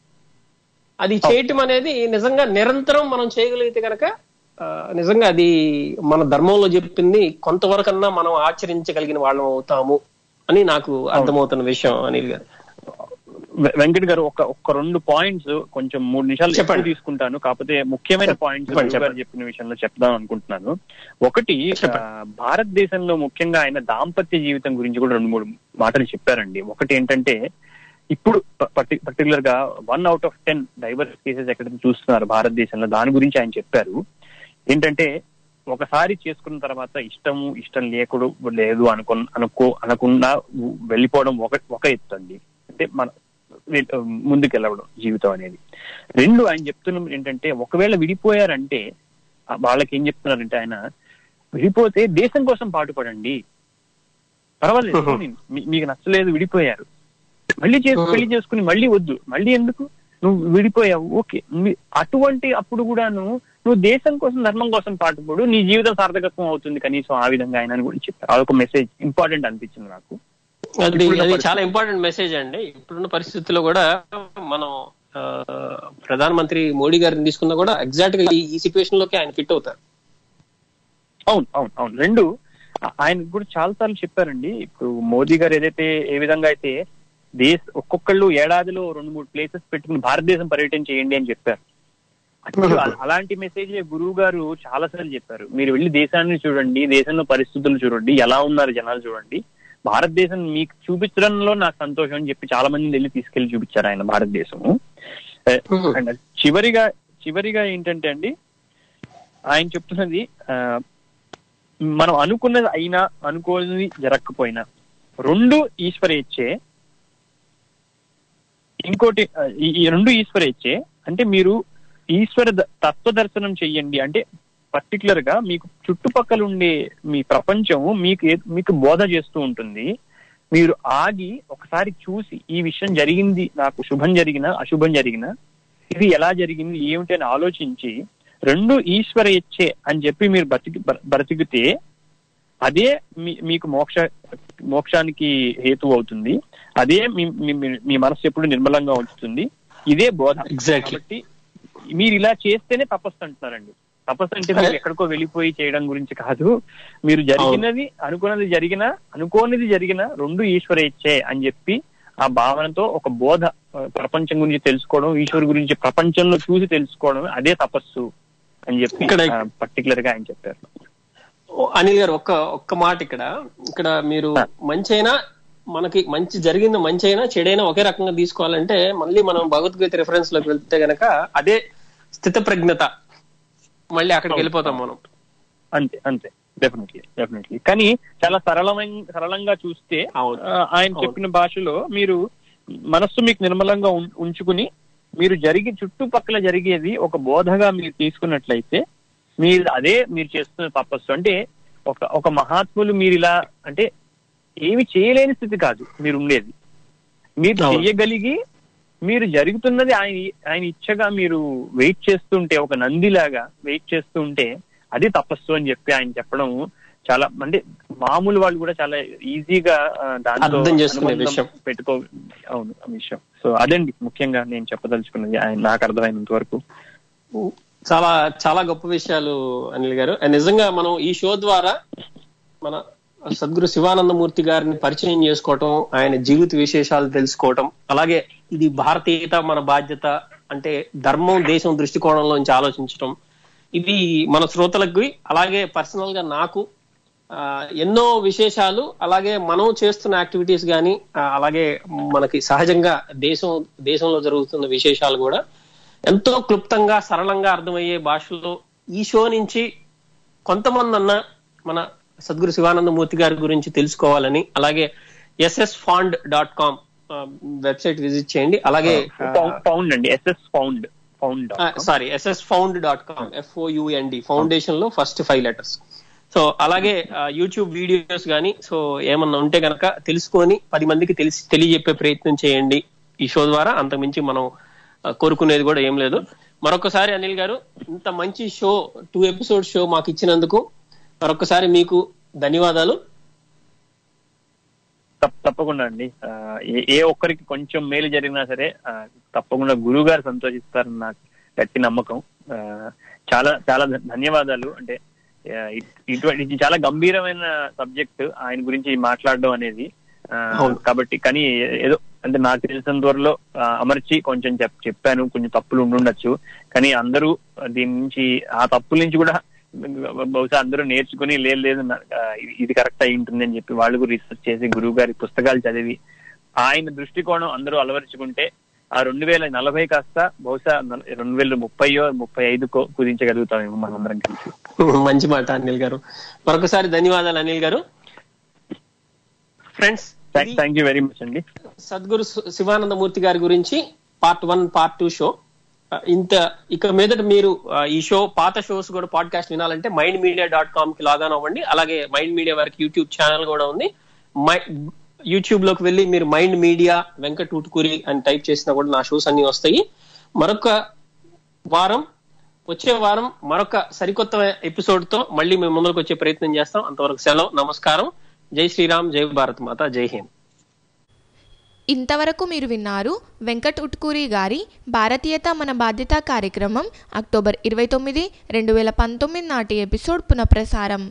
అది చేయటం అనేది నిజంగా నిరంతరం మనం చేయగలిగితే కనుక ఆ, నిజంగా అది మన ధర్మంలో చెప్పింది కొంతవరకన్నా మనం ఆచరించగలిగిన వాళ్ళం అవుతాము అని నాకు అర్థమవుతున్న విషయం అనిల్ గారు వె- వెంకట్ గారు ఒక ఒక రెండు పాయింట్స్ కొంచెం మూడు నిమిషాలు చెప్పండి. ఎక్కువ తీసుకుంటాను కాకపోతే ముఖ్యమైన పాయింట్స్ చెప్పండి, గారు చెప్పండి. చెప్పిన విషయంలో చెప్దాం అనుకుంటున్నాను ఒకటి చెప్పండి. ఆ, భారతదేశంలో ముఖ్యంగా ఆయన దాంపత్య జీవితం గురించి కూడా రెండు మూడు మాటలు చెప్పారండి ఒకటి ఏంటంటే ఇప్పుడు పర్టికులర్ గా one out of ten divorce cases ఎక్కడైతే చూస్తున్నారు భారతదేశంలో దాని గురించి ఆయన చెప్పారు ఏంటంటే ఒకసారి చేసుకున్న తర్వాత ఇష్టము ఇష్టం లేకుడు లేదు అనుకు అనుకో అనకుండా వెళ్ళిపోవడం ఒక ఒక ఎత్తు అండి అంటే మన వె- ముందుకెళ్ళవడం జీవితం అనేది రెండు ఆయన చెప్తున్న ఏంటంటే ఒకవేళ విడిపోయారంటే ఆ వాళ్ళకి ఏం చెప్తున్నారంటే ఆయన విడిపోతే దేశం కోసం పాటుపడండి పర్వాలేదు Mhm. పోనీ, మీ- మీకు నచ్చలేదు విడిపోయారు మళ్ళీ చేసి Mhm. పెళ్లి చేసుకుని మళ్ళీ వద్దు మళ్ళీ ఎందుకు నువ్వు విడిపోయావు ఓకే మీ- అటువంటి అప్పుడు కూడాను నువ్వు దేశం కోసం ధర్మం కోసం పాటుపడు నీ జీవితం సార్థకత్వం అవుతుంది కనీసం ఆ విధంగా ఆయన అని కూడా చెప్పారు అదొక మెసేజ్ ఇంపార్టెంట్ అనిపించింది నాకు అది ఇప్పుడున్న అది పరిస్థితి. చాలా ఇంపార్టెంట్ మెసేజ్ అండి ఇప్పుడున్న పరిస్థితుల్లో కూడా మనం ఆ, ప్రధానమంత్రి మోడీ గారిని తీసుకున్నా కూడా ఎగ్జాక్ట్ గా ఈ- ఈ సిచ్యువేషన్ లోకి ఆయన ఫిట్ అవుతారు అవును అవును అవును రెండు ఆ- ఆయన కూడా చాలా సార్లు చెప్పారండి ఇప్పుడు మోదీ గారు ఏదైతే ఏ విధంగా అయితే దేశ ఒక్కొక్కళ్ళు ఏడాదిలో రెండు మూడు ప్లేసెస్ పెట్టుకుని భారతదేశం పర్యటన చేయండి అని చెప్పారు అచ్చ- అ- అలాంటి మెసేజ్ గురువు గారు చాలా సార్లు చెప్పారు మీరు వెళ్ళి దేశాన్ని చూడండి దేశంలో పరిస్థితులు చూడండి ఎలా ఉన్నారు జనాలు చూడండి భారతదేశం మీకు చూపించడంలో నాకు సంతోషం అని చెప్పి చాలా మంది వెళ్ళి తీసుకెళ్లి చూపించారు ఆయన భారతదేశము ఏ, Mhm. అండ్ చివరిగా చివరిగా ఏంటంటే అండి ఆయన చెప్తున్నది ఆ, మనం అనుకున్నది అయినా అనుకోనిది జరగకపోయినా రెండు ఈశ్వర ఇచ్చే ఇంకోటి ఆ, ఈ- ఈ రెండు ఈశ్వర ఇచ్చే అంటే మీరు ఈశ్వర ద- తత్వ దర్శనం చెయ్యండి అంటే పర్టికులర్ గా మీకు చుట్టుపక్కల ఉండే మీ ప్రపంచము మీకు ఏ- మీకు బోధ చేస్తూ ఉంటుంది మీరు ఆగి ఒకసారి చూసి ఈ విషయం జరిగింది నాకు శుభం జరిగినా అశుభం జరిగినా ఇది ఎలా జరిగింది ఏమిటి అని ఆలోచించి రెండు ఈశ్వర ఇచ్చే అని చెప్పి మీరు బతికి బ్ర- బ్రతికితే అదే మీ మీకు మోక్ష మోక్షానికి హేతు అవుతుంది అదే మీ మీ- మీ- మీ మనసు ఎప్పుడు నిర్మలంగా ఉంచుతుంది ఇదే బోధ Exactly. కాబట్టి మీరు ఇలా చేస్తేనే తపస్సు అంటున్నారండి తపస్సు అంటే మీరు ఎక్కడికో వెళ్ళిపోయి చేయడం గురించి కాదు మీరు జరిగినది అనుకున్నది జరిగినా అనుకోనిది జరిగినా రెండు ఈశ్వర ఇచ్చే అని చెప్పి ఆ భావనతో ఒక బోధ ఆ, ప్రపంచం గురించి తెలుసుకోవడం ఈశ్వరు గురించి ప్రపంచంలో చూసి తెలుసుకోవడం అదే తపస్సు అని చెప్పి ఇక్కడ- పర్టికులర్ గా ఆయన చెప్పారు ఓ, అనిల్ గారు ఒక్క ఒక్క మాట ఇక్కడ ఇక్కడ మీరు మంచి అయినా మనకి మంచి జరిగింది మంచి అయినా చెడైనా ఒకే రకంగా తీసుకోవాలంటే మళ్ళీ మనం భగవద్గీత రిఫరెన్స్ లోకి వెళ్తే గనక అదే స్థిత ప్రజ్ఞత మళ్ళీ అక్కడికి వెళ్ళిపోతాం మనం అంతే అంతే డెఫినెట్లీ డెఫినెట్లీ కానీ చాలా సరళమైన సరళంగా చూస్తే అవును. ఆ, ఆయన అవును. చెప్పిన భాషలో మీరు మనస్సు మీకు నిర్మలంగా ఉం- ఉంచుకుని మీరు జరిగి చుట్టుపక్కల జరిగేది ఒక బోధగా మీరు తీసుకున్నట్లయితే మీరు అదే మీరు చేస్తున్న తపస్సు అంటే ఒక ఒక మహాత్ములు మీరు ఇలా అంటే ఏమి చేయలేని స్థితి కాదు మీరు ఉండేది మీరు అవును. చెయ్యగలిగి మీరు జరుగుతున్నది ఆయన ఆయన ఇచ్చగా మీరు వెయిట్ చేస్తుంటే ఒక నందిలాగా వెయిట్ చేస్తుంటే అది తపస్సు అని చెప్పి ఆయన చెప్పడం చాలా అంటే మామూలు వాళ్ళు కూడా చాలా ఈజీగా ఆ, దాంతో అర్థం చేసుకునే అనుబంధం విషయం. పెట్టుకో అవును ఆ విషయం సో అదండి ముఖ్యంగా నేను చెప్పదలుచుకున్నది ఆయన నాకు అర్థమైనంత వరకు చాలా చాలా గొప్ప విషయాలు అనిల్ గారు అండ్ నిజంగా మనం ఈ షో ద్వారా మన సద్గురు శివానందమూర్తి గారిని పరిచయం చేసుకోవటం ఆయన జీవిత విశేషాలు తెలుసుకోవటం అలాగే ఇది భారతీయత మన బాధ్యత అంటే ధర్మం దేశం దృష్టికోణంలోంచి ఆలోచించటం ఇది మన శ్రోతలకి అలాగే పర్సనల్ గా నాకు ఆ, ఎన్నో విశేషాలు అలాగే మనం చేస్తున్న యాక్టివిటీస్ కానీ అలాగే మనకి సహజంగా దేశం దేశంలో జరుగుతున్న విశేషాలు కూడా ఎంతో క్లుప్తంగా సరళంగా అర్థమయ్యే భాషలో ఈ షో నుంచి కొంతమంది అన్న మన సద్గురు శివానందమూర్తి గారి గురించి తెలుసుకోవాలని అలాగే SS found dot com website visit చేయండి అలాగే పౌండ్ అండి SS pound pound sorry SS found dot com FOUND foundation లో ఫస్ట్ ఫైవ్ లెటర్స్ సో అలాగే యూట్యూబ్ వీడియోస్ కానీ సో ఏమన్నా ఉంటే గనక తెలుసుకొని పది మందికి తెలిసి తెలియజెప్పే ప్రయత్నం చేయండి ఈ షో ద్వారా అంతకుమించి మనం ఆ, కోరుకునేది కూడా ఏం లేదు మరొకసారి అనిల్ గారు ఇంత మంచి షో టూ ఎపిసోడ్ షో మాకు ఇచ్చినందుకు మరొకసారి మీకు ధన్యవాదాలు తప్ప- తప్పకుండా అండి ఆ, ఏ- ఏ ఒక్కరికి కొంచెం మేలు జరిగినా సరే ఆ, తప్పకుండా గురువు గారు సంతోషిస్తారని నాకు గట్టి నమ్మకం ఆ, చాలా చాలా ధ- ధన్యవాదాలు అంటే ఆ, ఇట్- ఇటువంటి ఇది చాలా గంభీరమైన సబ్జెక్ట్ ఆయన గురించి మాట్లాడడం అనేది ఆ, అవును. కాబట్టి కానీ ఏదో అంటే నాకు తెలిసిన త్వరలో ఆ, అమర్చి కొంచెం చెప్ చెప్పాను కొంచెం తప్పులు ఉండుండొచ్చు కానీ అందరూ దీని నుంచి ఆ తప్పుల నుంచి కూడా బహుశా అందరూ నేర్చుకుని లేదు లేదు నా- ఆ, ఇది- ఇది కరెక్ట్ అయి ఉంటుంది అని చెప్పి వాళ్ళు కూడా రీసెర్చ్ చేసి గురువు గారి పుస్తకాలు చదివి ఆయన దృష్టికోణం అందరూ అలవరుచుకుంటే ఆ రెండు వేల నలభై కాస్త బహుశా నల- రెండు వేల ముప్పైయో ముప్పై ఐదుకో కుదించగలుగుతామేమో మనందరం కలిసి మంచి మాట అనిల్ గారు మరొకసారి ధన్యవాదాలు అనిల్ గారు friends thank you very much అండి సద్గురు శి- శివానందమూర్తి గారి గురించి part one part two show ఆ, ఇంత ఇక మీదట మీరు ఆ, ఈ షో పాత షోస్ కూడా పాడ్కాస్ట్ వినాలంటే మైండ్ మీడియా డాట్ కామ్ కి లాగాన్ అవ్వండి అలాగే మైండ్ మీడియా వారికి యూట్యూబ్ ఛానల్ కూడా ఉంది మై యూట్యూబ్ లోకి వెళ్ళి మీరు మైండ్ మీడియా వెంకట్ ఉటుకూరి అని టైప్ చేసినా కూడా నా షోస్ అన్ని వస్తాయి మరొక వారం వచ్చే వారం మరొక సరికొత్త ఎపిసోడ్ తో మళ్ళీ మేము ముందుకు వచ్చే ప్రయత్నం చేస్తాం అంతవరకు సెలవు నమస్కారం జై శ్రీరామ్ జై భారత్ మాత జై హింద్ ఇంతవరకు మీరు విన్నారు వెంకట్ ఉట్కూరి గారి భారతీయత మన బాధ్యత కార్యక్రమం అక్టోబర్ ఇరవై తొమ్మిది రెండు వేల పంతొమ్మిది నాటి ఎపిసోడ్ పునఃప్రసారం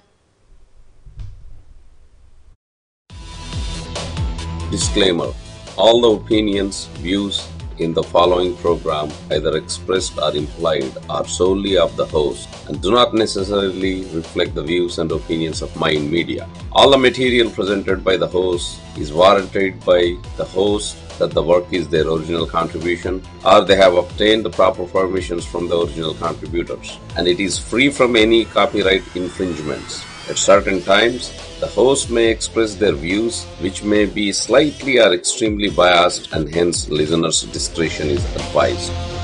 Disclaimer All the opinions, views in the following program, either expressed or implied, are solely of the host and do not necessarily reflect the views and opinions of Mind Media. All the material presented by the host is warranted by the host that the work is their original contribution or they have obtained the proper permissions from the original contributors and it is free from any copyright infringements. At certain times, the host may express their views, which may be slightly or extremely biased, and hence listeners' discretion is advised.